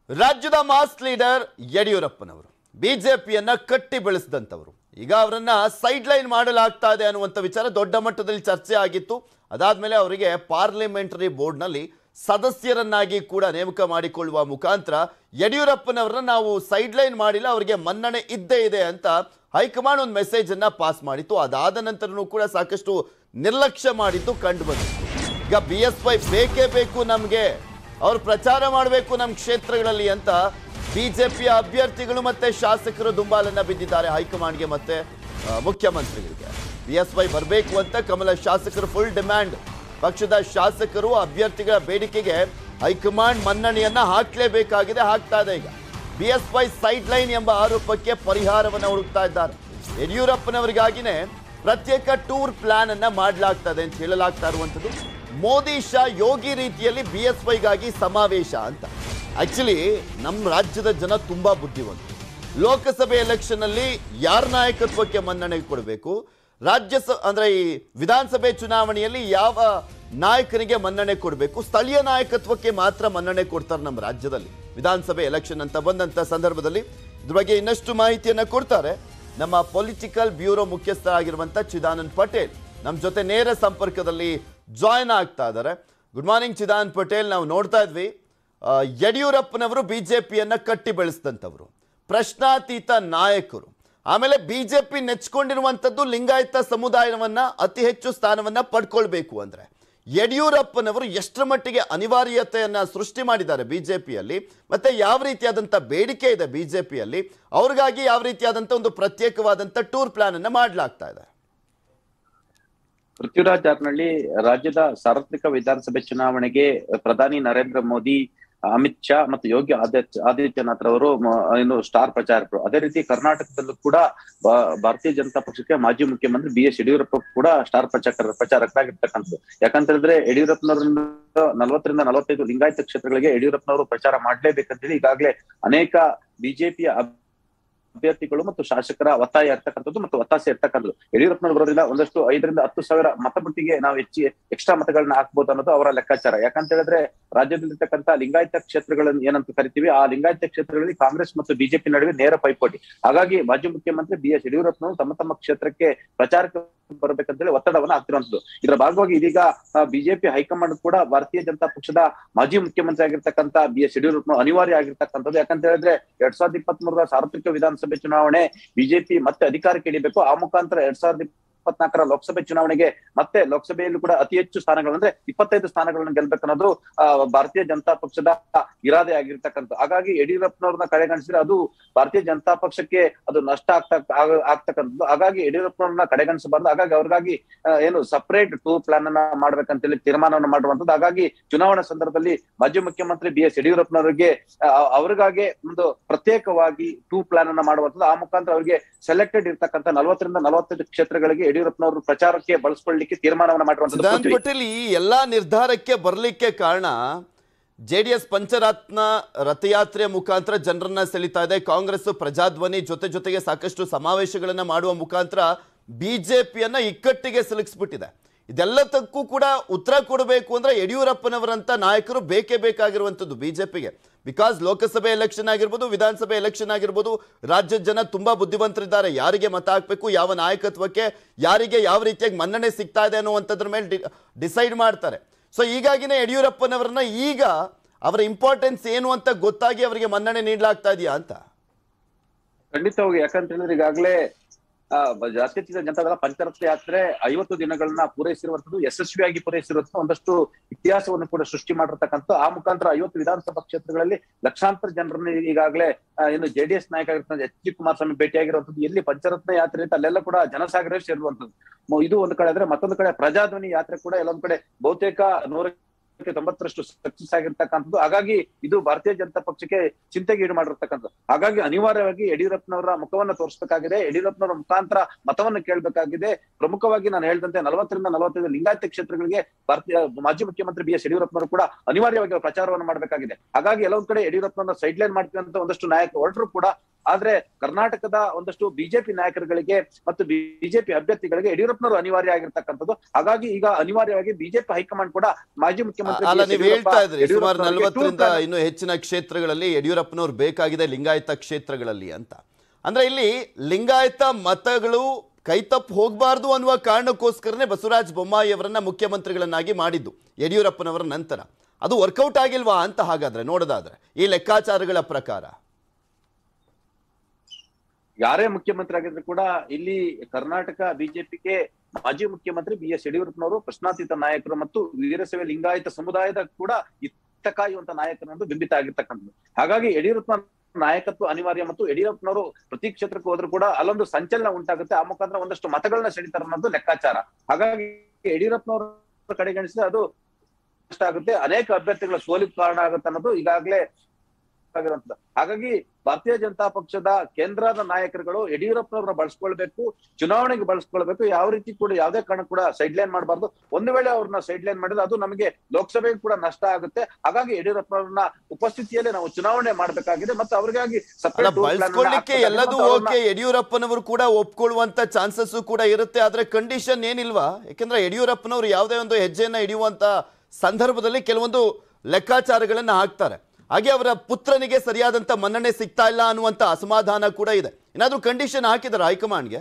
ರಾಜ್ಯದ mass leader ಯಡಿಯೂರಪ್ಪನವರು ಬಿಜೆಪಿಯನ್ನ ಕಟ್ಟಿ ಬೆಳೆಸಿದಂಥವರು ಈಗ ಅವರನ್ನ ಸೈಡ್ ಲೈನ್ ಮಾಡಲಾಗ್ತಾ ಇದೆ ಅನ್ನುವಂಥ ವಿಚಾರ ದೊಡ್ಡ ಮಟ್ಟದಲ್ಲಿ ಚರ್ಚೆ ಆಗಿತ್ತು ಅದಾದ್ಮೇಲೆ ಅವರಿಗೆ ಪಾರ್ಲಿಮೆಂಟರಿ ಬೋರ್ಡ್ನಲ್ಲಿ ಸದಸ್ಯರನ್ನಾಗಿ ಕೂಡ ನೇಮಕ ಮಾಡಿಕೊಳ್ಳುವ ಮುಖಾಂತರ ಯಡಿಯೂರಪ್ಪನವರನ್ನ ನಾವು ಸೈಡ್ ಲೈನ್ ಮಾಡಿಲ್ಲ ಅವರಿಗೆ ಮನ್ನಣೆ ಇದ್ದೇ ಇದೆ ಅಂತ ಹೈಕಮಾಂಡ್ ಒಂದು ಮೆಸೇಜ್ ಅನ್ನ ಪಾಸ್ ಮಾಡಿತ್ತು ಅದಾದ ನಂತರನೂ ಕೂಡ ಸಾಕಷ್ಟು ನಿರ್ಲಕ್ಷ್ಯ ಮಾಡಿದ್ದು ಕಂಡು ಬಂದಿತ್ತು ಈಗ ಬಿ ಎಸ್ ವೈ ಬೇಕೇ ಬೇಕು ನಮಗೆ ಅವ್ರು ಪ್ರಚಾರ ಮಾಡಬೇಕು ನಮ್ಮ ಕ್ಷೇತ್ರಗಳಲ್ಲಿ ಅಂತ ಬಿಜೆಪಿಯ ಅಭ್ಯರ್ಥಿಗಳು ಮತ್ತೆ ಶಾಸಕರು ದುಂಬಾಲನ್ನ ಬಿದ್ದಿದ್ದಾರೆ ಹೈಕಮಾಂಡ್ಗೆ ಮತ್ತೆ ಆ, ಮುಖ್ಯಮಂತ್ರಿಗಳಿಗೆ ಬಿ ಎಸ್ ವೈ ಬರಬೇಕು ಅಂತ ಕಮಲ ಶಾಸಕರು ಫುಲ್ ಡಿಮ್ಯಾಂಡ್ ಪಕ್ಷದ ಶಾಸಕರು ಅಭ್ಯರ್ಥಿಗಳ ಬೇಡಿಕೆಗೆ ಹೈಕಮಾಂಡ್ ಮನ್ನಣೆಯನ್ನ ಹಾಕ್ಲೇಬೇಕಾಗಿದೆ ಹಾಕ್ತಾ ಇದೆ ಈಗ B S Y side line ಎಂಬ ಆರೋಪಕ್ಕೆ ಪರಿಹಾರವನ್ನು ಹುಡುಕ್ತಾ ಇದ್ದಾರೆ ಯಡಿಯೂರಪ್ಪನವರಿಗಾಗಿನೇ ಪ್ರತ್ಯೇಕ ಟೂರ್ ಪ್ಲಾನ್ ಅನ್ನ ಮಾಡಲಾಗ್ತದೆ ಅಂತ ಹೇಳಲಾಗ್ತಾ ಇರುವಂಥದ್ದು ಮೋದಿ ಶಾ ಯೋಗಿ ರೀತಿಯಲ್ಲಿ ಬಿ ಎಸ್ ವೈಗಾಗಿ ಸಮಾವೇಶ ಅಂತ ಆಕ್ಚುಲಿ ನಮ್ಮ ರಾಜ್ಯದ ಜನ ತುಂಬಾ ಬುದ್ಧಿವಂತರು ಲೋಕಸಭೆ ಎಲೆಕ್ಷನ್ ಅಲ್ಲಿ ಯಾರ ನಾಯಕತ್ವಕ್ಕೆ ಮನ್ನಣೆ ಕೊಡಬೇಕು ರಾಜ್ಯಸ ಅಂದ್ರೆ ಈ ವಿಧಾನಸಭೆ ಚುನಾವಣೆಯಲ್ಲಿ ಯಾವ ನಾಯಕನಿಗೆ ಮನ್ನಣೆ ಕೊಡಬೇಕು ಸ್ಥಳೀಯ ನಾಯಕತ್ವಕ್ಕೆ ಮಾತ್ರ ಮನ್ನಣೆ ಕೊಡ್ತಾರೆ ನಮ್ಮ ರಾಜ್ಯದಲ್ಲಿ ವಿಧಾನಸಭೆ ಎಲೆಕ್ಷನ್ ಅಂತ ಬಂದಂತ ಸಂದರ್ಭದಲ್ಲಿ ಇದ್ರ ಬಗ್ಗೆ ಇನ್ನಷ್ಟು ಮಾಹಿತಿಯನ್ನ ಕೊಡ್ತಾರೆ ನಮ್ಮ ಪೊಲಿಟಿಕಲ್ ಬ್ಯೂರೋ ಮುಖ್ಯಸ್ಥರಾಗಿರುವಂತ ಚಿದಾನಂದ್ ಪಟೇಲ್ ನಮ್ಮ ಜೊತೆ ನೇರ ಸಂಪರ್ಕದಲ್ಲಿ ಜಾಯ್ನ್ ಆಗ್ತಾ ಇದ್ದಾರೆ ಗುಡ್ ಮಾರ್ನಿಂಗ್ ಚಿದಾನಂದ್ ಪಟೇಲ್ ನಾವು ನೋಡ್ತಾ ಇದ್ವಿ ಆ, ಯಡಿಯೂರಪ್ಪನವರು ಬಿಜೆಪಿಯನ್ನ ಕಟ್ಟಿ ಬೆಳೆಸಿದಂಥವ್ರು ಪ್ರಶ್ನಾತೀತ ನಾಯಕರು ಆಮೇಲೆ ಬಿಜೆಪಿ ನೆಚ್ಕೊಂಡಿರುವಂಥದ್ದು ಲಿಂಗಾಯತ ಸಮುದಾಯವನ್ನ ಅತಿ ಹೆಚ್ಚು ಸ್ಥಾನವನ್ನ ಪಡ್ಕೊಳ್ಬೇಕು ಅಂದ್ರೆ ಯಡಿಯೂರಪ್ಪನವರು ಎಷ್ಟರ ಮಟ್ಟಿಗೆ ಅನಿವಾರ್ಯತೆಯನ್ನ ಸೃಷ್ಟಿ ಮಾಡಿದ್ದಾರೆ ಬಿಜೆಪಿಯಲ್ಲಿ ಮತ್ತೆ ಯಾವ ರೀತಿಯಾದಂಥ ಬೇಡಿಕೆ ಇದೆ ಬಿಜೆಪಿಯಲ್ಲಿ ಅವ್ರಿಗಾಗಿ ಯಾವ ರೀತಿಯಾದಂಥ ಒಂದು ಪ್ರತ್ಯೇಕವಾದಂಥ ಟೂರ್ ಪ್ಲಾನ್ ಅನ್ನ ಮಾಡಲಾಗ್ತಾ ಇದೆ ಪೃಥ್ವಿರಾಜ್ ಜಾರನಹಳ್ಳಿ ರಾಜ್ಯದ ಸಾರ್ವತ್ರಿಕ ವಿಧಾನಸಭೆ ಚುನಾವಣೆಗೆ ಪ್ರಧಾನಿ ನರೇಂದ್ರ ಮೋದಿ ಅಮಿತ್ ಶಾ ಮತ್ತು ಯೋಗಿ ಆದಿತ್ಯ ಆದಿತ್ಯನಾಥ್ ರವರು ಮ- ಏನು ಸ್ಟಾರ್ ಪ್ರಚಾರಕರು ಅದೇ ರೀತಿ ಕರ್ನಾಟಕದಲ್ಲೂ ಕೂಡ ಬ- ಭಾರತೀಯ ಜನತಾ ಪಕ್ಷಕ್ಕೆ ಮಾಜಿ ಮುಖ್ಯಮಂತ್ರಿ ಬಿ ಎಸ್ ಯಡಿಯೂರಪ್ಪ ಕೂಡ ಸ್ಟಾರ್ ಪ್ರಚಾರ ಪ್ರಚಾರಕರಾಗಿರ್ತಕ್ಕಂಥದ್ದು ಯಾಕಂತ ಹೇಳಿದ್ರೆ ಯಡಿಯೂರಪ್ಪನವರಿಂದ ನಲವತ್ತರಿಂದ ನಲವತ್ತೈದು ಲಿಂಗಾಯತ ಕ್ಷೇತ್ರಗಳಿಗೆ ಯಡಿಯೂರಪ್ಪನವರು ಪ್ರಚಾರ ಮಾಡ್ಲೇಬೇಕಂತೇಳಿ ಈಗಾಗಲೇ ಅನೇಕ ಬಿಜೆಪಿಯ ಅಭ್ಯರ್ಥಿಗಳು ಮತ್ತು ಶಾಸಕರ ಒತ್ತಾಯ ಇರ್ತಕ್ಕಂಥದ್ದು ಮತ್ತು ಒತ್ತಾಸೆ ಇರ್ತಕ್ಕಂಥದ್ದು ಯಡಿಯೂರಪ್ಪನವರು ಬರೋದ್ರಿಂದ ಒಂದಷ್ಟು ಐದರಿಂದ ಹತ್ತು ಸಾವಿರ ಮತಪಟ್ಟಿಗೆ ನಾವು ಹೆಚ್ಚಿ ಎಕ್ಸ್ಟ್ರಾ ಮತಗಳನ್ನ ಹಾಕ್ಬೋದು ಅನ್ನೋದು ಅವರ ಲೆಕ್ಕಾಚಾರ ಯಾಕಂತ ಹೇಳಿದ್ರೆ ರಾಜ್ಯದಲ್ಲಿರ್ತಕ್ಕಂಥ ಲಿಂಗಾಯತ ಕ್ಷೇತ್ರಗಳನ್ನು ಏನಂತ ಕರಿತೀವಿ ಆ ಲಿಂಗಾಯತ ಕ್ಷೇತ್ರಗಳಲ್ಲಿ ಕಾಂಗ್ರೆಸ್ ಮತ್ತು ಬಿಜೆಪಿ ನಡುವೆ ನೇರ ಪೈಪೋಟಿ ಹಾಗಾಗಿ ಮಾಜಿ ಮುಖ್ಯಮಂತ್ರಿ ಬಿ ಎಸ್ ಯಡಿಯೂರಪ್ಪನವರು ತಮ್ಮ ತಮ್ಮ ಕ್ಷೇತ್ರಕ್ಕೆ ಪ್ರಚಾರಕ್ಕೆ ಬರಬೇಕಂತೇಳಿ ಒತ್ತಡವನ್ನ ಹಾಕ್ತಿರುವಂತದ್ದು ಇದರ ಭಾಗವಾಗಿ ಇದೀಗ ಬಿಜೆಪಿ ಹೈಕಮಾಂಡ್ ಕೂಡ ಭಾರತೀಯ ಜನತಾ ಪಕ್ಷದ ಮಾಜಿ ಮುಖ್ಯಮಂತ್ರಿ ಆಗಿರ್ತಕ್ಕಂಥ ಬಿ ಎಸ್ ಯಡಿಯೂರಪ್ಪ ಅನಿವಾರ್ಯ ಆಗಿರ್ತಕ್ಕಂಥದ್ದು ಯಾಕಂತ ಹೇಳಿದ್ರೆ ಎರಡ್ ಸಾವಿರದ ಇಪ್ಪತ್ತ್ ಮೂರರ ಸಾರ್ವತ್ರಿಕ ವಿಧಾನಸಭೆ ಚುನಾವಣೆ ಬಿಜೆಪಿ ಮತ್ತೆ ಅಧಿಕಾರಕ್ಕೆ ಇಳಿಬೇಕು ಆ ಮುಖಾಂತರ ಎರಡ್ ಸಾವಿರದ ಇಪ್ಪತ್ನಾಲ್ಕರ ಲೋಕಸಭೆ ಚುನಾವಣೆಗೆ ಮತ್ತೆ ಲೋಕಸಭೆಯಲ್ಲೂ ಕೂಡ ಅತಿ ಹೆಚ್ಚು ಸ್ಥಾನಗಳು ಅಂದ್ರೆ ಇಪ್ಪತ್ತೈದು ಸ್ಥಾನಗಳನ್ನು ಗೆಲ್ಬೇಕನ್ನೋದು ಆ, ಭಾರತೀಯ ಜನತಾ ಪಕ್ಷದ ಇರಾದೆ ಆಗಿರ್ತಕ್ಕಂಥ ಹಾಗಾಗಿ ಯಡಿಯೂರಪ್ಪನವ್ರನ್ನ ಕಡೆಗಣಿಸಿದ್ರೆ ಅದು ಭಾರತೀಯ ಜನತಾ ಪಕ್ಷಕ್ಕೆ ಅದು ನಷ್ಟ ಆಗ್ತಾ ಆಗ- ಆಗ್ತಕ್ಕಂಥದ್ದು ಹಾಗಾಗಿ ಯಡಿಯೂರಪ್ಪನವ್ರನ್ನ ಕಡೆಗಣಿಸಬಾರ್ದು ಹಾಗಾಗಿ ಅವ್ರಿಗಾಗಿ ಆ, ಏನು ಸಪರೇಟ್ ಟೂರ್ ಪ್ಲಾನ್ ಅನ್ನ ಮಾಡ್ಬೇಕಂತೇಳಿ ತೀರ್ಮಾನವನ್ನು ಮಾಡುವಂತದ್ದು ಹಾಗಾಗಿ ಚುನಾವಣಾ ಸಂದರ್ಭದಲ್ಲಿ ಮಾಜಿ ಮುಖ್ಯಮಂತ್ರಿ ಬಿ ಎಸ್ ಯಡಿಯೂರಪ್ಪನವರಿಗೆ ಆ, ಅವ್ರಿಗಾಗಿ ಒಂದು ಪ್ರತ್ಯೇಕವಾಗಿ ಟೂ ಪ್ಲಾನ್ ಅನ್ನ ಮಾಡುವಂತದ್ದು ಆ ಮುಖಾಂತರ ಅವರಿಗೆ ಸೆಲೆಕ್ಟೆಡ್ ಇರ್ತಕ್ಕಂಥ ನಲವತ್ತರಿಂದ ನಲವತ್ತೈದು ಕ್ಷೇತ್ರಗಳಿಗೆ ಯಡಿಯೂರಪ್ಪನವರು ಪ್ರಚಾರಕ್ಕೆ ಬಳಸ್ಕೊಳ್ಳಿಕ್ಕೆ ತೀರ್ಮಾನವನ್ನ ಮಾಡುವಂತದ್ದು ಸಿದ್ಧಾಂತ್ ಪೃಥ್ವಿ. ಪಟೇಲ್ ಈ ಎಲ್ಲಾ ನಿರ್ಧಾರಕ್ಕೆ ಬರಲಿಕ್ಕೆ ಕಾರಣ ಜೆ ಡಿ ಎಸ್ ಪಂಚರತ್ನ ರಥಯಾತ್ರೆ ಮುಖಾಂತರ ಜನರನ್ನ ಸೆಳೀತಾ ಇದೆ ಕಾಂಗ್ರೆಸ್ ಪ್ರಜಾಧ್ವನಿ ಜೊತೆ ಜೊತೆಗೆ ಸಾಕಷ್ಟು ಸಮಾವೇಶಗಳನ್ನ ಮಾಡುವ ಮುಖಾಂತರ ಬಿಜೆಪಿಯನ್ನ ಇಕ್ಕಟ್ಟಿಗೆ ಸಿಲುಕಿಸ್ಬಿಟ್ಟಿದೆ ಇದೆಲ್ಲದಕ್ಕೂ ಕೂಡ ಉತ್ತರ ಕೊಡಬೇಕು ಅಂದ್ರೆ ಯಡಿಯೂರಪ್ಪನವರಂತ ನಾಯಕರು ಬೇಕೇ ಬೇಕಾಗಿರುವಂಥದ್ದು ಬಿಜೆಪಿಗೆ ಬಿಕಾಸ್ ಲೋಕಸಭೆ ಎಲೆಕ್ಷನ್ ಆಗಿರ್ಬೋದು ವಿಧಾನಸಭೆ ಎಲೆಕ್ಷನ್ ಆಗಿರ್ಬೋದು ರಾಜ್ಯದ ಜನ ತುಂಬಾ ಬುದ್ಧಿವಂತರಿದ್ದಾರೆ ಯಾರಿಗೆ ಮತ ಹಾಕಬೇಕು ಯಾವ ನಾಯಕತ್ವಕ್ಕೆ ಯಾರಿಗೆ ಯಾವ ರೀತಿಯಾಗಿ ಮನ್ನಣೆ ಸಿಗ್ತಾ ಇದೆ ಅನ್ನುವಂಥದ್ರ ಮೇಲೆ ಡಿಸೈಡ್ ಮಾಡ್ತಾರೆ ಸೊ ಹೀಗಾಗಿನೇ ಯಡಿಯೂರಪ್ಪನವರನ್ನ ಈಗ ಅವರ ಇಂಪಾರ್ಟೆನ್ಸ್ ಏನು ಅಂತ ಗೊತ್ತಾಗಿ ಅವರಿಗೆ ಮನ್ನಣೆ ನೀಡಲಾಗ್ತಾ ಇದೆಯಾ ಅಂತ ಖಂಡಿತವಾಗಿ ಯಾಕಂತ ಹೇಳಿದ್ರೆ ಈಗಾಗಲೇ ಆ, ಬ- ಜಾತ್ಯತೀತ ಜನತಾದಳ ಪಂಚರತ್ನ ಯಾತ್ರೆ ಐವತ್ತು ದಿನಗಳನ್ನ ಪೂರೈಸಿರುವಂತದ್ದು ಯಶಸ್ವಿಯಾಗಿ ಪೂರೈಸಿರುವಂತ ಒಂದಷ್ಟು ಇತಿಹಾಸವನ್ನು ಕೂಡ ಸೃಷ್ಟಿ ಮಾಡಿರ್ತಕ್ಕಂಥ ಆ ಮುಖಾಂತರ ಐವತ್ತು ವಿಧಾನಸಭಾ ಕ್ಷೇತ್ರಗಳಲ್ಲಿ ಲಕ್ಷಾಂತರ ಜನರನ್ನ ಈಗಾಗಲೇ ಆ, ಏನು ಜೆಡಿಎಸ್ ನಾಯಕ ಆಗಿರ್ತಕ್ಕಂಥ ಎಚ್ ಡಿ ಕುಮಾರಸ್ವಾಮಿ ಭೇಟಿಯಾಗಿರುವಂತದ್ದು ಎಲ್ಲಿ ಪಂಚರತ್ನ ಯಾತ್ರೆ ಅಂತ ಅಲ್ಲೆಲ್ಲ ಕೂಡ ಜನಸಾಗರ ಸೇರುವಂತದ್ದು ಮ- ಇದು ಒಂದು ಕಡೆ ಆದ್ರೆ ಮತ್ತೊಂದು ಕಡೆ ಪ್ರಜಾಧ್ವನಿ ಯಾತ್ರೆ ಕೂಡ ಎಲ್ಲೊಂದ್ ಕಡೆ ಬಹುತೇಕ ನೂರ ತೊಂಬತ್ತರಷ್ಟು ಸಕ್ಸಸ್ ಆಗಿರ್ತಕ್ಕಂಥದ್ದು ಹಾಗಾಗಿ ಇದು ಭಾರತೀಯ ಜನತಾ ಪಕ್ಷಕ್ಕೆ ಚಿಂತೆಗೆ ಈಡು ಮಾಡಿರ್ತಕ್ಕಂಥದ್ದು ಹಾಗಾಗಿ ಅನಿವಾರ್ಯವಾಗಿ ಯಡಿಯೂರಪ್ಪನವರ ಮುಖವನ್ನ ತೋರಿಸಬೇಕಾಗಿದೆ ಯಡಿಯೂರಪ್ಪನವರ ಮುಖಾಂತರ ಮತವನ್ನ ಕೇಳಬೇಕಾಗಿದೆ ಪ್ರಮುಖವಾಗಿ ನಾನು ಹೇಳಿದಂತೆ ನಲವತ್ತರಿಂದ ನಲವತ್ತೈದು ಲಿಂಗಾಯತ ಕ್ಷೇತ್ರಗಳಿಗೆ ಭಾರತೀಯ ಮಾಜಿ ಮುಖ್ಯಮಂತ್ರಿ ಬಿ ಎಸ್ ಯಡಿಯೂರಪ್ಪನವರು ಕೂಡ ಅನಿವಾರ್ಯವಾಗಿ ಅವ್ರು ಪ್ರಚಾರವನ್ನು ಮಾಡಬೇಕಾಗಿದೆ ಹಾಗಾಗಿ ಎಲ್ಲೊಂದ್ ಕಡೆ ಯಡಿಯೂರಪ್ಪನವರ ಸೈಡ್ ಲೈನ್ ಮಾಡ್ತೀವಿ ಅಂತ ಒಂದಷ್ಟು ನಾಯಕ ಹೊರಟರು ಕೂಡ ಆದ್ರೆ ಕರ್ನಾಟಕದ ಒಂದಷ್ಟು ಬಿಜೆಪಿ ನಾಯಕರುಗಳಿಗೆ ಮತ್ತು ಬಿಜೆಪಿ ಅಭ್ಯರ್ಥಿಗಳಿಗೆ ಯಡಿಯೂರಪ್ಪನವರು ಅನಿವಾರ್ಯ ಆಗಿರ್ತಕ್ಕಂಥದ್ದು ಹಾಗಾಗಿ ಈಗ ಅನಿವಾರ್ಯವಾಗಿ ಬಿಜೆಪಿ ಹೈಕಮಾಂಡ್ ಕೂಡ ಮಾಜಿ ಮುಖ್ಯಮಂತ್ರಿ ಅಲ್ಲ ಬಿ. ಎಸ್. ನೀವು ಹೇಳ್ತಾ ಇದ್ರಿ ಸುಮಾರು ಯಡಿಯೂರಪ್ಪನವರಿಗೆ ನಲವತ್ತರಿಂದ ಟೂರ್ ಪ್ಲಾನ್ ಇನ್ನು ಹೆಚ್ಚಿನ ಕ್ಷೇತ್ರಗಳಲ್ಲಿ ಯಡಿಯೂರಪ್ಪನವ್ರು ಬೇಕಾಗಿದೆ ಲಿಂಗಾಯತ ಕ್ಷೇತ್ರಗಳಲ್ಲಿ ಅಂತ ಅಂದ್ರೆ ಇಲ್ಲಿ ಲಿಂಗಾಯತ ಮತಗಳು ಕೈತಪ್ಪು ಹೋಗಬಾರ್ದು ಅನ್ನುವ ಕಾರಣಕ್ಕೋಸ್ಕರನೇ ಬಸವರಾಜ ಬೊಮ್ಮಾಯಿ ಅವರನ್ನ ಮುಖ್ಯಮಂತ್ರಿಗಳನ್ನಾಗಿ ಮಾಡಿದ್ದು ಯಡಿಯೂರಪ್ಪನವರ ನಂತರ ಅದು ವರ್ಕೌಟ್ ಆಗಿಲ್ವಾ ಅಂತ ಹಾಗಾದ್ರೆ ನೋಡೋದಾದ್ರೆ ಈ ಲೆಕ್ಕಾಚಾರಗಳ ಪ್ರಕಾರ ಯಾರೇ ಮುಖ್ಯಮಂತ್ರಿ ಆಗಿದ್ರು ಕೂಡ ಇಲ್ಲಿ ಕರ್ನಾಟಕ ಬಿಜೆಪಿಗೆ ಮಾಜಿ ಮುಖ್ಯಮಂತ್ರಿ ಬಿ ಎಸ್ ಯಡಿಯೂರಪ್ಪನವರು ಪ್ರಶ್ನಾತೀತ ನಾಯಕರು ಮತ್ತು ವೀರಶೈವ ಲಿಂಗಾಯತ ಸಮುದಾಯದ ಕೂಡ ಹಿತ ಕಾಯುವಂತ ನಾಯಕರನ್ನು ಬಿಂಬಿತ ಆಗಿರ್ತಕ್ಕಂಥದ್ದು ಹಾಗಾಗಿ ಯಡಿಯೂರಪ್ಪ ನಾಯಕತ್ವ ಅನಿವಾರ್ಯ ಮತ್ತು ಯಡಿಯೂರಪ್ಪನವರು ಪ್ರತಿ ಕ್ಷೇತ್ರಕ್ಕೆ ಹೋದ್ರು ಕೂಡ ಅಲ್ಲೊಂದು ಸಂಚಲನ ಉಂಟಾಗುತ್ತೆ ಆ ಮುಖಾಂತರ ಒಂದಷ್ಟು ಮತಗಳನ್ನ ಸೆಳಿತಾರೆ ಅನ್ನೋದು ಲೆಕ್ಕಾಚಾರ ಹಾಗಾಗಿ ಯಡಿಯೂರಪ್ಪನವರ ಕಡೆಗಣಿಸಿದ್ರೆ ಅದು ಕಷ್ಟ ಆಗುತ್ತೆ ಅನೇಕ ಅಭ್ಯರ್ಥಿಗಳ ಸೋಲಿಗೆ ಕಾರಣ ಆಗುತ್ತೆ ಅನ್ನೋದು ಈಗಾಗಲೇ ಆಗಿರುವಂತದ್ದು ಹಾಗಾಗಿ ಭಾರತೀಯ ಜನತಾ ಪಕ್ಷದ ಕೇಂದ್ರದ ನಾಯಕರುಗಳು ಯಡಿಯೂರಪ್ಪನವ್ರನ್ನ ಬಳಸ್ಕೊಳ್ಬೇಕು ಚುನಾವಣೆಗೆ ಬಳಸ್ಕೊಳ್ಬೇಕು ಯಾವ ರೀತಿ ಕೂಡ ಯಾವುದೇ ಕಾರಣ ಕೂಡ ಸೈಡ್ ಲೈನ್ ಮಾಡಬಾರ್ದು ಒಂದು ವೇಳೆ ಅವ್ರನ್ನ ಸೈಡ್ ಲೈನ್ ಮಾಡಿದ್ರೆ ಅದು ನಮಗೆ ಲೋಕಸಭೆಗೆ ಕೂಡ ನಷ್ಟ ಆಗುತ್ತೆ ಹಾಗಾಗಿ ಯಡಿಯೂರಪ್ಪನವ್ರನ್ನ ಉಪಸ್ಥಿತಿಯಲ್ಲಿ ನಾವು ಚುನಾವಣೆ ಮಾಡಬೇಕಾಗಿದೆ ಮತ್ತು ಅವ್ರಿಗಾಗಿ ಅಲ್ಲ separate tour plan ಅನ್ನ ಬಳಸ್ಕೊಳ್ಳಿಕ್ಕೆ ಹಾಕ್ಬೇಕಾಗಿದೆ ಎಲ್ಲದೂ ಮತ್ತು ಅವ್ರನ್ನ- ಓಕೆ ಯಡಿಯೂರಪ್ಪನವರು ಕೂಡ ಒಪ್ಕೊಳ್ಳುವಂತ ಚಾನ್ಸಸ್ ಕೂಡ ಇರುತ್ತೆ ಆದ್ರೆ ಕಂಡೀಷನ್ ಏನಿಲ್ವಾ ಯಾಕಂದ್ರೆ ಯಡಿಯೂರಪ್ಪನವರು ಯಾವುದೇ ಒಂದು ಹೆಜ್ಜೆಯನ್ನ ಹಿಡಿಯುವಂತ ಸಂದರ್ಭದಲ್ಲಿ ಕೆಲವೊಂದು ಲೆಕ್ಕಾಚಾರಗಳನ್ನ ಹಾಕ್ತಾರೆ ಹಾಗೆ ಅವರ ಪುತ್ರನಿಗೆ ಸರಿಯಾದಂತ ಮನ್ನಣೆ ಸಿಗ್ತಾ ಇಲ್ಲ ಅನ್ನುವಂತ ಅಸಮಾಧಾನ ಕೂಡ ಇದೆ ಏನಾದ್ರೂ ಕಂಡೀಷನ್ ಹಾಕಿದಾರೆ ಹೈಕಮಾಂಡ್ಗೆ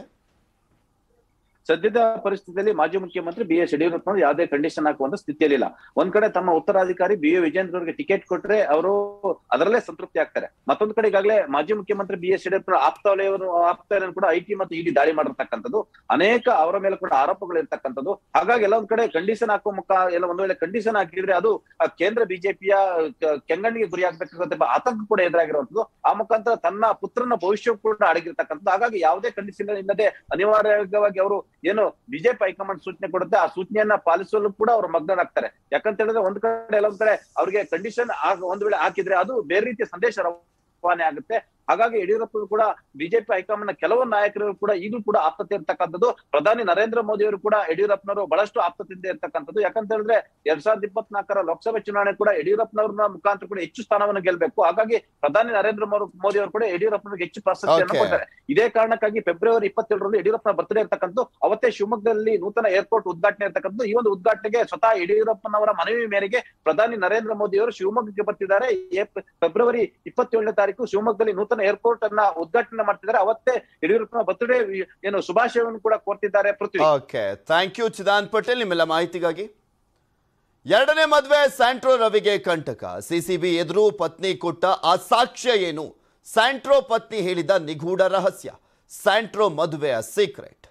ಸದ್ಯದ ಪರಿಸ್ಥಿತಿಯಲ್ಲಿ ಮಾಜಿ ಮುಖ್ಯಮಂತ್ರಿ ಬಿ ಎಸ್ ಯಡಿಯೂರಪ್ಪನವರು ಯಾವುದೇ ಕಂಡೀಷನ್ ಹಾಕುವಂತ ಸ್ಥಿತಿಯಲ್ಲಿಲ್ಲ ಒಂದ್ ಕಡೆ ತಮ್ಮ ಉತ್ತರಾಧಿಕಾರಿ ಬಿ ಎ ವಿಜೇಂದ್ರ ಅವರಿಗೆ ಟಿಕೆಟ್ ಕೊಟ್ರೆ ಅವರು ಅದರಲ್ಲೇ ಸಂತೃಪ್ತಿ ಆಗ್ತಾರೆ ಮತ್ತೊಂದ್ ಕಡೆ ಈಗಾಗಲೇ ಮಾಜಿ ಮುಖ್ಯಮಂತ್ರಿ ಬಿ ಎಸ್ ಯಡಿಯೂರಪ್ಪ ಆಪ್ತ ವಲಯವರು ಆಪ್ತ ವಲಯವನ್ನು ಕೂಡ ಐಟಿ ಮತ್ತು ಇಡಿ ದಾಳಿ ಮಾಡಿರ್ತಕ್ಕಂಥದ್ದು ಅನೇಕ ಅವರ ಮೇಲೆ ಕೂಡ ಆರೋಪಗಳು ಇರ್ತಕ್ಕಂಥದ್ದು ಹಾಗಾಗಿ ಎಲ್ಲ ಒಂದ್ ಕಡೆ ಕಂಡೀಷನ್ ಹಾಕುವ ಮುಖ ಎಲ್ಲ ಒಂದ್ ವೇಳೆ ಕಂಡೀಷನ್ ಹಾಕಿದ್ರೆ ಅದು ಆ ಕೇಂದ್ರ ಬಿಜೆಪಿಯ ಕೆಂಗಣ್ಣಿಗೆ ಗುರಿ ಆಗ್ತಕ್ಕಂಥ ಆತಂಕ ಕೂಡ ಎದುರಾಗಿರುವಂತದ್ದು ಆ ಮುಖಾಂತರ ತನ್ನ ಪುತ್ರನ ಭವಿಷ್ಯ ಕೂಡ ಅಡಗಿರ್ತಕ್ಕಂಥದ್ದು ಹಾಗಾಗಿ ಯಾವುದೇ ಕಂಡೀಷನ್ ಇಲ್ಲದೆ ಅನಿವಾರ್ಯವಾಗಿ ಅವರು ಏನು ಬಿಜೆಪಿ ಹೈಕಮಾಂಡ್ ಸೂಚನೆ ಕೊಡುತ್ತೆ ಆ ಸೂಚನೆಯನ್ನ ಪಾಲಿಸಲು ಕೂಡ ಅವರು ಮಗ್ನರಾಗ್ತಾರೆ ಯಾಕಂತ ಹೇಳಿದ್ರೆ ಒಂದ್ ಕಡೆ ಎಲ್ಲೊಂದ್ ಕಡೆ ಅವ್ರಿಗೆ ಕಂಡೀಷನ್ ಒಂದ್ ವೇಳೆ ಹಾಕಿದ್ರೆ ಅದು ಬೇರೆ ರೀತಿಯ ಸಂದೇಶ ರವಾನೆ ಆಗುತ್ತೆ ಹಾಗಾಗಿ ಯಡಿಯೂರಪ್ಪ ಕೂಡ ಬಿಜೆಪಿ ಹೈಕಮಾಂಡ್ ಕೆಲವು ನಾಯಕರು ಕೂಡ ಈಗಲೂ ಕೂಡ ಆಪ್ತತೆ ಇರ್ತಕ್ಕಂಥದ್ದು ಪ್ರಧಾನಿ ನರೇಂದ್ರ ಮೋದಿ ಅವರು ಕೂಡ ಯಡಿಯೂರಪ್ಪನವರು ಬಹಳಷ್ಟು ಆಪ್ತತೆಯಿಂದ ಇರ್ತಕ್ಕಂಥದ್ದು ಯಾಕಂತ ಹೇಳಿದ್ರೆ ಎರಡ್ ಸಾವಿರದ ಇಪ್ಪತ್ನಾಲ್ಕರ ಲೋಕಸಭೆ ಚುನಾವಣೆ ಕೂಡ ಯಡಿಯೂರಪ್ಪನವ್ರನ್ನ ಮುಖಾಂತರ ಕೂಡ ಹೆಚ್ಚು ಸ್ಥಾನವನ್ನು ಗೆಲ್ಬೇಕು ಹಾಗಾಗಿ ಪ್ರಧಾನಿ ನರೇಂದ್ರ ಮೋದಿ ಅವರು ಕೂಡ ಯಡಿಯೂರಪ್ಪನಿಗೆ ಹೆಚ್ಚು ಪ್ರಾಶಸ್ತ್ಯವನ್ನು Okay. ಕೊಡ್ತಾರೆ ಇದೇ ಕಾರಣಕ್ಕಾಗಿ ಫೆಬ್ರವರಿ ಇಪ್ಪತ್ತೇಳರಲ್ಲಿ ಯಡಿಯೂರಪ್ಪನ ಬರ್ತ್ಡೇ ಇರ್ತಕ್ಕಂಥದ್ದು ಅವತ್ತೇ ಶಿವಮೊಗ್ಗದಲ್ಲಿ ನೂತನ ಏರ್ಪೋರ್ಟ್ ಉದ್ಘಾಟನೆ ಇರ್ತಕ್ಕಂಥದ್ದು ಈ ಒಂದು ಉದ್ಘಾಟನೆಗೆ ಸ್ವತಃ ಯಡಿಯೂರಪ್ಪನವರ ಮನವಿ ಮೇರೆಗೆ ಪ್ರಧಾನಿ ನರೇಂದ್ರ ಮೋದಿ ಅವರು ಶಿವಮೊಗ್ಗಕ್ಕೆ ಬರ್ತಿದ್ದಾರೆ ಏಪ್- ಫೆಬ್ರವರಿ ಇಪ್ಪತ್ತೇಳನೇ ತಾರೀಕು ಶಿವಮೊಗ್ಗದಲ್ಲಿ ನೂತನ ಏರ್ಪೋರ್ಟ್ ಅನ್ನ ಉದ್ಘಾಟನೆ ಮಾಡ್ತಿದ್ದಾರೆ ಅವತ್ತೇ ಯಡಿಯೂರಪ್ಪನ ಬರ್ತ್ಡೇ ಏನು ಶುಭಾಶಯವನ್ನು ಕೂಡ ಕೋರ್ತಿದ್ದಾರೆ Prithvi okay thank you Chidan Patel ನಿಮ್ಮೆಲ್ಲ ಮಾಹಿತಿಗಾಗಿ ಎರಡನೇ ಮದುವೆ ಸ್ಯಾಂಟ್ರೋ ರವಿಗೆ ಕಂಟಕ ಸಿಸಿಬಿ ಎದುರು ಪತ್ನಿ ಕೊಟ್ಟ ಆ ಸಾಕ್ಷ್ಯ ಏನು ಸ್ಯಾಂಟ್ರೋ ಪತ್ನಿ ಹೇಳಿದ ನಿಗೂಢ ರಹಸ್ಯ ಸ್ಯಾಂಟ್ರೋ ಮದುವೆಯ ಸೀಕ್ರೆಟ್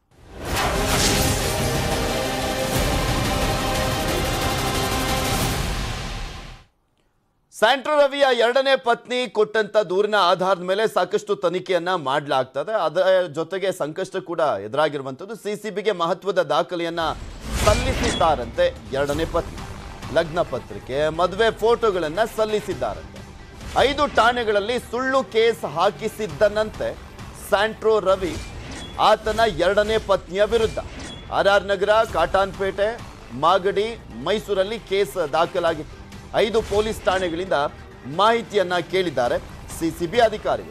ಸ್ಯಾಂಟ್ರೋ ರವಿಯ ಎರಡನೇ ಪತ್ನಿ ಕೊಟ್ಟಂತ ದೂರಿನ ಆಧಾರದ ಮೇಲೆ ಸಾಕಷ್ಟು ತನಿಖೆಯನ್ನ ಮಾಡಲಾಗ್ತದೆ ಅದರ ಜೊತೆಗೆ ಸಂಕಷ್ಟ ಕೂಡ ಎದುರಾಗಿರುವಂಥದ್ದು ಸಿಸಿಬಿಗೆ ಮಹತ್ವದ ದಾಖಲೆಯನ್ನ ಸಲ್ಲಿಸಿದ್ದಾರಂತೆ ಎರಡನೇ ಪತ್ನಿ ಲಗ್ನ ಪತ್ರಿಕೆ ಮದುವೆ ಫೋಟೋಗಳನ್ನ ಸಲ್ಲಿಸಿದ್ದಾರಂತೆ ಐದು ಠಾಣೆಗಳಲ್ಲಿ ಸುಳ್ಳು ಕೇಸ್ ಹಾಕಿಸಿದ್ದನಂತೆ ಸ್ಯಾಂಟ್ರೋ ರವಿ ಆತನ ಎರಡನೇ ಪತ್ನಿಯ ವಿರುದ್ಧ ಆರ್ ಆರ್ ನಗರ ಕಾಟಾನ್ಪೇಟೆ ಮಾಗಡಿ ಮೈಸೂರಲ್ಲಿ ಕೇಸ್ ದಾಖಲಾಗಿತ್ತು ಐದು ಪೊಲೀಸ್ ಠಾಣೆಗಳಿಂದ ಮಾಹಿತಿಯನ್ನ ಕೇಳಿದ್ದಾರೆ ಸಿಸಿಬಿ ಅಧಿಕಾರಿಗಳು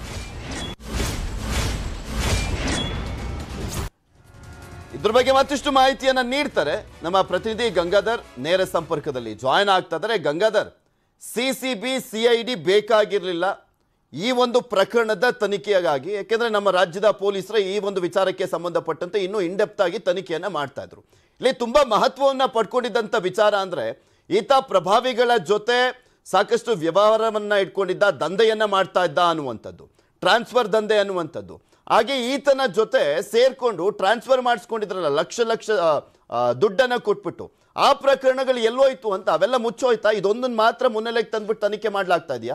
ಇದ್ರ ಬಗ್ಗೆ ಮತ್ತಷ್ಟು ಮಾಹಿತಿಯನ್ನ ನೀಡ್ತಾರೆ ನಮ್ಮ ಪ್ರತಿನಿಧಿ ಗಂಗಾಧರ್ ನೇರ ಸಂಪರ್ಕದಲ್ಲಿ ಜಾಯ್ನ್ ಆಗ್ತಾ ಇದ್ದಾರೆ ಗಂಗಾಧರ್ ಸಿಸಿಬಿ ಸಿಐಡಿ ಬೇಕಾಗಿರಲಿಲ್ಲ ಈ ಒಂದು ಪ್ರಕರಣದ ತನಿಖೆಗಾಗಿ ಯಾಕೆಂದ್ರೆ ನಮ್ಮ ರಾಜ್ಯದ ಪೊಲೀಸರು ಈ ಒಂದು ವಿಚಾರಕ್ಕೆ ಸಂಬಂಧಪಟ್ಟಂತೆ ಇನ್ನೂ ಇಂಡೆಪ್ತ್ ಆಗಿ ತನಿಖೆಯನ್ನ ಮಾಡ್ತಾ ಇದ್ರು ಇಲ್ಲಿ ತುಂಬಾ ಮಹತ್ವವನ್ನ ಪಡ್ಕೊಂಡಿದ್ದಂಥ ವಿಚಾರ ಅಂದ್ರೆ ಈತ ಪ್ರಭಾವಿಗಳ ಜೊತೆ ಸಾಕಷ್ಟು ವ್ಯವಹಾರವನ್ನ ಇಟ್ಕೊಂಡಿದ್ದ ದಂಧೆಯನ್ನ ಮಾಡ್ತಾ ಇದ್ದ ಅನ್ನುವಂಥದ್ದು ಟ್ರಾನ್ಸ್ಫರ್ ದಂಧೆ ಅನ್ನುವಂಥದ್ದು ಹಾಗೆ ಈತನ ಜೊತೆ ಸೇರ್ಕೊಂಡು ಟ್ರಾನ್ಸ್ಫರ್ ಮಾಡಿಸ್ಕೊಂಡಿದ್ರಲ್ಲ ಲಕ್ಷ ಲಕ್ಷ ಆ, ಆ, ದುಡ್ಡನ್ನ ಕೊಟ್ಬಿಟ್ಟು ಆ ಪ್ರಕರಣಗಳು ಎಲ್ಲೋಯ್ತು ಅಂತ ಅವೆಲ್ಲ ಮುಚ್ಚೋಯ್ತಾ ಇದೊಂದನ್ನು ಮಾತ್ರ ಮುನ್ನೆಲೆಗೆ ತಂದ್ಬಿಟ್ಟು ತನಿಖೆ ಮಾಡ್ಲಾಗ್ತಾ ಇದೆಯಾ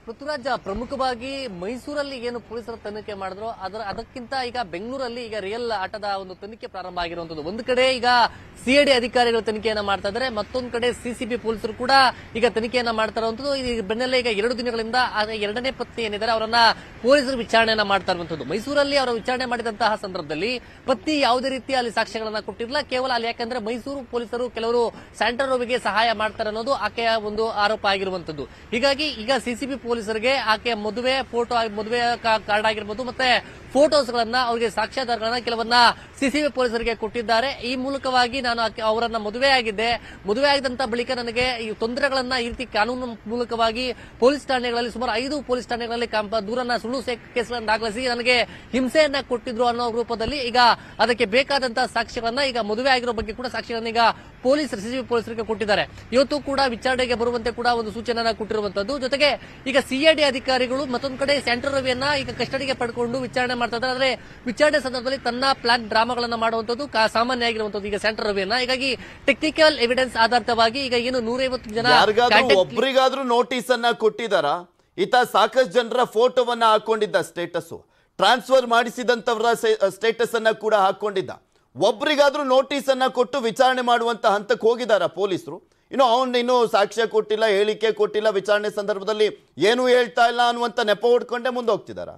ಪೃಥ್ವಿರಾಜ್ ಪ್ರಮುಖವಾಗಿ ಮೈಸೂರಲ್ಲಿ ಏನು ಪೊಲೀಸರು ತನಿಖೆ ಮಾಡಿದ್ರು ಅದರ ಅದಕ್ಕಿಂತ ಈಗ ಬೆಂಗಳೂರಲ್ಲಿ ಈಗ ರಿಯಲ್ ಆಟದ ಒಂದು ತನಿಖೆ ಪ್ರಾರಂಭ ಆಗಿರುವಂತದ್ದು ಒಂದು ಕಡೆ ಈಗ ಸಿಐಡಿ ಅಧಿಕಾರಿಗಳು ತನಿಖೆಯನ್ನ ಮಾಡ್ತಾ ಇದ್ದಾರೆ ಮತ್ತೊಂದು ಕಡೆ ಸಿಸಿಬಿ ಪೊಲೀಸರು ಕೂಡ ಈಗ ತನಿಖೆಯನ್ನ ಮಾಡ್ತಾ ಇರುವಂತದ್ದು ಈ ಬೆನ್ನಲ್ಲೇ ಈಗ ಎರಡು ದಿನಗಳಿಂದ ಆ ಎರಡನೇ ಪತ್ನಿ ಏನಿದ್ದಾರೆ ಅವರನ್ನ ಪೊಲೀಸರು ವಿಚಾರಣೆಯನ್ನ ಮಾಡ್ತಾ ಇರುವಂತದ್ದು ಮೈಸೂರಲ್ಲಿ ಅವರ ವಿಚಾರಣೆ ಮಾಡಿದಂತಹ ಸಂದರ್ಭದಲ್ಲಿ ಪತ್ನಿ ಯಾವುದೇ ರೀತಿಯ ಅಲ್ಲಿ ಸಾಕ್ಷ್ಯಗಳನ್ನ ಕೊಟ್ಟಿರಲಿಲ್ಲ ಕೇವಲ ಅಲ್ಲಿ ಯಾಕಂದ್ರೆ ಮೈಸೂರು ಪೊಲೀಸರು ಕೆಲವರು ಸ್ಯಾಂಟರ್ ರೋವಿಗೆ ಸಹಾಯ ಮಾಡ್ತಾರೆ ಅನ್ನೋದು ಆಕೆಯ ಒಂದು ಆರೋಪ ಆಗಿರುವಂತದ್ದು ಹೀಗಾಗಿ ಈಗ ಸಿಸಿಬಿ ಪೊಲೀಸರಿಗೆ ಆಕೆಯ ಮದುವೆ ಫೋಟೋ ಮದುವೆ ಕಾರ್ಡ್ ಆಗಿರ್ಬೋದು ಮತ್ತೆ ಫೋಟೋಸ್ ಗಳನ್ನ ಅವರಿಗೆ ಸಾಕ್ಷ್ಯಾಧಾರಗಳನ್ನ ಕೆಲವನ್ನ ಸಿಸಿಬಿ ಪೊಲೀಸರಿಗೆ ಕೊಟ್ಟಿದ್ದಾರೆ ಈ ಮೂಲಕವಾಗಿ ನಾನು ಆಕೆ- ಅವರನ್ನ ಮದುವೆ ಆಗಿದ್ದೆ ಮದುವೆ ಆಗಿದಂತ ಬಳಿಕ ನನಗೆ ಈ ತೊಂದರೆಗಳನ್ನ ಈ ರೀತಿ ಕಾನೂನು ಮೂಲಕವಾಗಿ ಪೊಲೀಸ್ ಠಾಣೆಗಳಲ್ಲಿ ಸುಮಾರು ಐದು ಪೊಲೀಸ್ ಠಾಣೆಗಳಲ್ಲಿ ಕಂಪ- ದೂರನ್ನ ಸುಳ್ಳು ಸೇ- ಕೇಸ್ಗಳನ್ನ ದಾಖಲಿಸಿ ನನಗೆ ಹಿಂಸೆಯನ್ನ ಕೊಟ್ಟಿದ್ರು ಅನ್ನೋ ರೂಪದಲ್ಲಿ ಈಗ ಅದಕ್ಕೆ ಬೇಕಾದಂತಹ ಸಾಕ್ಷ್ಯಗಳನ್ನ ಈಗ ಮದುವೆ ಆಗಿರೋ ಬಗ್ಗೆ ಕೂಡ ಸಾಕ್ಷ್ಯಗಳನ್ನ ಈಗ ಪೊಲೀಸರು ಸಿಸಿಬಿ ಪೊಲೀಸರಿಗೆ ಕೊಟ್ಟಿದ್ದಾರೆ ಇವತ್ತು ಕೂಡ ವಿಚಾರಣೆಗೆ ಬರುವಂತೆ ಕೂಡ ಒಂದು ಸೂಚನೆಯನ್ನ ಕೊಟ್ಟಿರುವಂತದ್ದು ಜೊತೆಗೆ ಈಗ ಸಿಐಡಿ ಅಧಿಕಾರಿಗಳು ಮತ್ತೊಂದು ಕಡೆ ಸೆಂಟ್ರಲ್ ರವಿಯನ್ನ ಈಗ ಕಸ್ಟಡಿಗೆ ಪಡ್ಕೊಂಡು ವಿಚಾರಣೆ ಮಾಡ್ತಾ ಇದ್ದಾರೆ ಆದ್ರೆ ವಿಚಾರಣೆ ಸಂದರ್ಭದಲ್ಲಿ ತನ್ನ ಪ್ಲಾನ್ ಡ್ರಾಮಾಗಳನ್ನ ಮಾಡುವಂತದ್ದು ಕಾ- ಸಾಮಾನ್ಯ ಆಗಿರುವಂತದ್ದು ಈಗ ಸೆಂಟ್ರಲ್ ರವಿಯನ್ನ ಹೀಗಾಗಿ ಟೆಕ್ನಿಕಲ್ ಎವಿಡೆನ್ಸ್ ಆಧಾರಿತವಾಗಿ ಈಗ ಏನು ನೂರೈವತ್ತು ಜನ ಯಾರಿಗಾದ್ರೂ contact- ಒಬ್ರಿಗಾದ್ರೂ ನೋಟಿಸ್ ಅನ್ನ ಕೊಟ್ಟಿದಾರ ಈತ ಸಾಕಷ್ಟು ಜನರ ಫೋಟೋವನ್ನ ಹಾಕೊಂಡಿದ್ದ ಸ್ಟೇಟಸ್ ಟ್ರಾನ್ಸ್ಫರ್ ಮಾಡಿಸಿದಂತವರ ಸ್ಟೇಟಸ್ ಅನ್ನ ಕೂಡ ಹಾಕೊಂಡಿದ್ದ ಒಬ್ರಿಗಾದ್ರೂ ನೋಟಿಸ್ ಅನ್ನ ಕೊಟ್ಟು ವಿಚಾರಣೆ ಮಾಡುವಂತ ಹಂತಕ್ಕೆ ಹೋಗಿದಾರ ಪೊಲೀಸರು ಇನ್ನು ಅವನ್ ಇನ್ನು ಸಾಕ್ಷ್ಯ ಕೊಟ್ಟಿಲ್ಲ ಹೇಳಿಕೆ ಕೊಟ್ಟಿಲ್ಲ ವಿಚಾರಣೆ ಸಂದರ್ಭದಲ್ಲಿ ಏನು ಹೇಳ್ತಾ ಇಲ್ಲ ಅನ್ನುವಂತ ನೆಪ ಹೊಡ್ಕೊಂಡೇ ಮುಂದೆ ಹೋಗ್ತಿದಾರ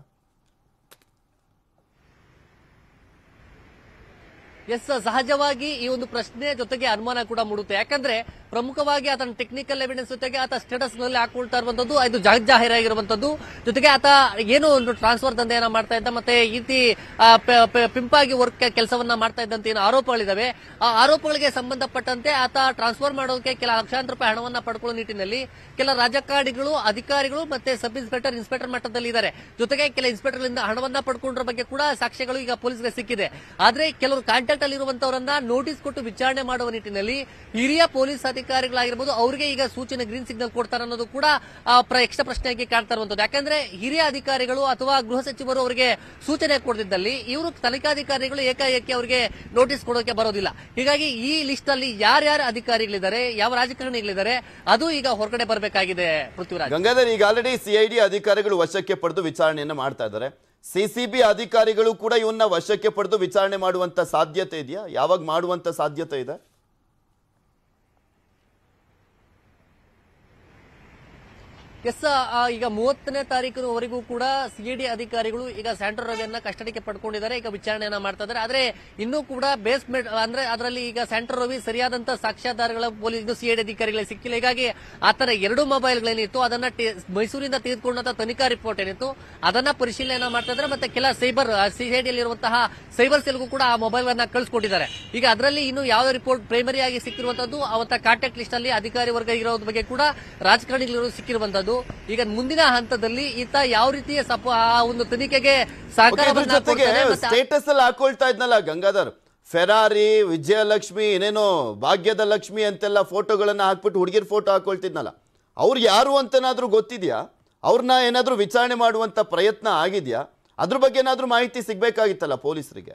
ಎಸ್ ಸಹಜವಾಗಿ ಈ ಒಂದು ಪ್ರಶ್ನೆ ಜೊತೆಗೆ ಅನುಮಾನ ಕೂಡ ಮೂಡುತ್ತೆ ಯಾಕಂದ್ರೆ ಪ್ರಮುಖವಾಗಿ ಆತನ ಟೆಕ್ನಿಕಲ್ ಎವಿಡೆನ್ಸ್ ಜೊತೆಗೆ ಆತ ಸ್ಟೇಟಸ್ ನಲ್ಲಿ ಹಾಕೊಳ್ತಾ ಇರುವಂತದ್ದು ಇದು ಜಾಹಿರಾಗಿರುವಂತದ್ದು ಜೊತೆಗೆ ಆತ ಏನೋ ಒಂದು ಟ್ರಾನ್ಸ್ಫರ್ ದಂಧೆಯನ್ನ ಮಾಡ್ತಾ ಇದ್ದ ಮತ್ತೆ ಈ ರೀತಿ ಆ, ಪ- ಪ- ಪಿಂಪಾಗಿ ವರ್ಕ್ ಕೆಲಸವನ್ನ ಮಾಡ್ತಾ ಇದ್ದಂತ ಏನು ಆರೋಪಗಳಿದಾವೆ ಆ ಆರೋಪಗಳಿಗೆ ಸಂಬಂಧಪಟ್ಟಂತೆ ಆತ ಟ್ರಾನ್ಸ್ಫರ್ ಮಾಡೋಕೆ ಕೆಲ ಲಕ್ಷಾಂತರ ರೂಪಾಯಿ ಹಣವನ್ನ ಪಡ್ಕೊಳ್ಳೋ ನಿಟ್ಟಿನಲ್ಲಿ ಕೆಲ ರಾಜಕಾರಣಿಗಳು ಅಧಿಕಾರಿಗಳು ಮತ್ತೆ ಸಬ್ ಇನ್ಸ್ಪೆಕ್ಟರ್ ಇನ್ಸ್ಪೆಕ್ಟರ್ ಮಟ್ಟದಲ್ಲಿ ಇದ್ದಾರೆ ಜೊತೆಗೆ ಕೆಲ ಇನ್ಸ್ಪೆಕ್ಟರ್ಗಳಿಂದ ಹಣವನ್ನ ಪಡ್ಕೊಂಡ್ರ ಬಗ್ಗೆ ಕೂಡ ಸಾಕ್ಷ್ಯಗಳು ಈಗ ಪೊಲೀಸ್ಗೆ ಸಿಕ್ಕಿದೆ ಆದ್ರೆ ಕೆಲವರು ಕಾಂಟ್ಯಾಕ್ಟ್ ಅಲ್ಲಿ ಇರುವಂತವರನ್ನ ನೋಟಿಸ್ ಕೊಟ್ಟು ವಿಚಾರಣೆ ಮಾಡುವ ನಿಟ್ಟಿನಲ್ಲಿ ಹಿರಿಯ ಪೊಲೀಸ್ ಅಧಿಕಾರಿಗಳಾಗಿರ್ಬೋದು ಅವರಿಗೆ ಈಗ ಸೂಚನೆ ಗ್ರೀನ್ ಸಿಗ್ನಲ್ ಕೊಡ್ತಾರೆ ಅನ್ನೋದು ಕೂಡ ಆ, ಪ್ರ- ಯಕ್ಷ ಪ್ರಶ್ನೆಯಾಗಿ ಕಾಡ್ತಾ ಇರುವಂತದ್ದು ಯಾಕಂದ್ರೆ ಹಿರಿಯ ಅಧಿಕಾರಿಗಳು ಅಥವಾ ಗೃಹ ಸಚಿವರು ಅವರಿಗೆ ಸೂಚನೆ ಕೊಡದಿದ್ದಲ್ಲಿ ಇವರು ತನಿಖಾಧಿಕಾರಿಗಳು ಏಕಾಏಕಿ ಅವರಿಗೆ ನೋಟಿಸ್ ಕೊಡೋಕೆ ಬರೋದಿಲ್ಲ ಹೀಗಾಗಿ ಈ ಲಿಸ್ಟ್ ಅಲ್ಲಿ ಯಾರ್ಯಾರು ಅಧಿಕಾರಿಗಳಿದ್ದಾರೆ ಯಾವ ರಾಜಕಾರಣಿಗಳಿದ್ದಾರೆ ಅದು ಈಗ ಹೊರಗಡೆ ಬರಬೇಕಾಗಿದೆ ಪೃಥ್ವಿರಾಜ್ ಗಂಗಾಧರ್ ಈಗ ಆಲ್ರೆಡಿ ಸಿಐಡಿ ಅಧಿಕಾರಿಗಳು ವಶಕ್ಕೆ ಪಡೆದು ವಿಚಾರಣೆಯನ್ನ ಮಾಡ್ತಾ ಇದ್ದಾರೆ ಸಿಸಿಬಿ ಅಧಿಕಾರಿಗಳು ಕೂಡ ಇವನ್ನ ವಶಕ್ಕೆ ಪಡೆದು ವಿಚಾರಣೆ ಮಾಡುವಂತ ಸಾಧ್ಯತೆ ಇದೆಯಾ ಯಾವಾಗ ಮಾಡುವಂತ ಸಾಧ್ಯತೆ ಇದೆ ಎಸ್ ಆ, ಈಗ ಮೂವತ್ತನೇ ತಾರೀಕಿನವರೆಗೂ ಕೂಡ ಸಿಐಡಿ ಅಧಿಕಾರಿಗಳು ಈಗ ಸ್ಯಾಂಟ್ರೋ ರವಿಯನ್ನ ಕಸ್ಟಡಿಗೆ ಪಡ್ಕೊಂಡಿದ್ದಾರೆ ಈಗ ವಿಚಾರಣೆಯನ್ನ ಮಾಡ್ತಾ ಇದ್ದಾರೆ ಆದ್ರೆ ಇನ್ನೂ ಕೂಡ ಬೇಸ್ಮೆಂಟ್ ಅಂದ್ರೆ ಅದರಲ್ಲಿ ಈಗ ಸ್ಯಾಂಟ್ರೋ ರವಿ ಸರಿಯಾದಂತ ಸಾಕ್ಷ್ಯಾಧಾರಗಳ ಪೊಲೀಸ್ ಸಿಐಡಿ ಅಧಿಕಾರಿಗಳಿಗೆ ಸಿಕ್ಕಿಲ್ಲ ಹೀಗಾಗಿ ಆತನ ಎರಡು ಮೊಬೈಲ್ಗಳೇನಿತ್ತು ಅದನ್ನ ಟಿ- ಮೈಸೂರಿಂದ ತೆಗೆದುಕೊಂಡಂತ ತನಿಖಾ ರಿಪೋರ್ಟ್ ಏನಿತ್ತು ಅದನ್ನ ಪರಿಶೀಲನೆ ಮಾಡ್ತಾ ಇದ್ದಾರೆ ಮತ್ತೆ ಕೆಲ ಸೈಬರ್ ಸಿಐಡಿಯಲ್ಲಿ ಇರುವಂತಹ ಸೈಬರ್ ಸೆಲ್ಗೂ ಕೂಡ ಆ ಮೊಬೈಲ್ ಅನ್ನ ಕಳಿಸ್ಕೊಟ್ಟಿದ್ದಾರೆ ಈಗ ಅದರಲ್ಲಿ ಇನ್ನು ಯಾವ ರಿಪೋರ್ಟ್ ಪ್ರೈಮರಿ ಆಗಿ ಸಿಕ್ಕಿರುವಂತದ್ದು ಅವತ್ತ ಕಾಂಟ್ಯಾಕ್ಟ್ ಲಿಸ್ಟ್ ಅಲ್ಲಿ ಅಧಿಕಾರಿ ವರ್ಗ ಇರೋದ್ರ ಬಗ್ಗೆ ಕೂಡ ರಾಜಕಾರಣಿಗಳು ಸಿಕ್ಕಿರುವಂತದ್ದು ಈಗ ಮುಂದಿನ ಹಂತದಲ್ಲಿ ಈತ ಯಾವ ರೀತಿಯ ಸಪ ಆ ಒಂದು ತನಿಖೆಗೆ Okay, ಇದ್ರ ಸಹಕಾರವನ್ನ ಜೊತೆಗೆ ಕೊಡ್ತಾನೆ ಮತ್ತೆ ಆ- ಸ್ಟೇಟಸ್ ಅಲ್ಲಿ ಹಾಕೊಳ್ತಾ ಇದ್ನಲ್ಲ ಗಂಗಾಧರ್ ಫೆರಾರಿ ವಿಜಯಲಕ್ಷ್ಮಿ ಏನೇನೋ ಭಾಗ್ಯದ ಲಕ್ಷ್ಮಿ ಅಂತೆಲ್ಲ ಫೋಟೋಗಳನ್ನ ಹಾಕ್ಬಿಟ್ಟು ಹುಡುಗಿರ್ ಫೋಟೋ ಹಾಕೊಳ್ತಿದ್ನಲ್ಲ ಅವ್ರು ಯಾರು ಅಂತನಾದ್ರೂ ಗೊತ್ತಿದ್ಯಾ ಅವ್ರನ್ನ ಏನಾದ್ರೂ ವಿಚಾರಣೆ ಮಾಡುವಂತ ಪ್ರಯತ್ನ ಆಗಿದ್ಯಾ ಅದ್ರ ಬಗ್ಗೆ ಏನಾದ್ರೂ ಮಾಹಿತಿ ಸಿಗ್ಬೇಕಾಗಿತ್ತಲ್ಲ ಪೊಲೀಸರಿಗೆ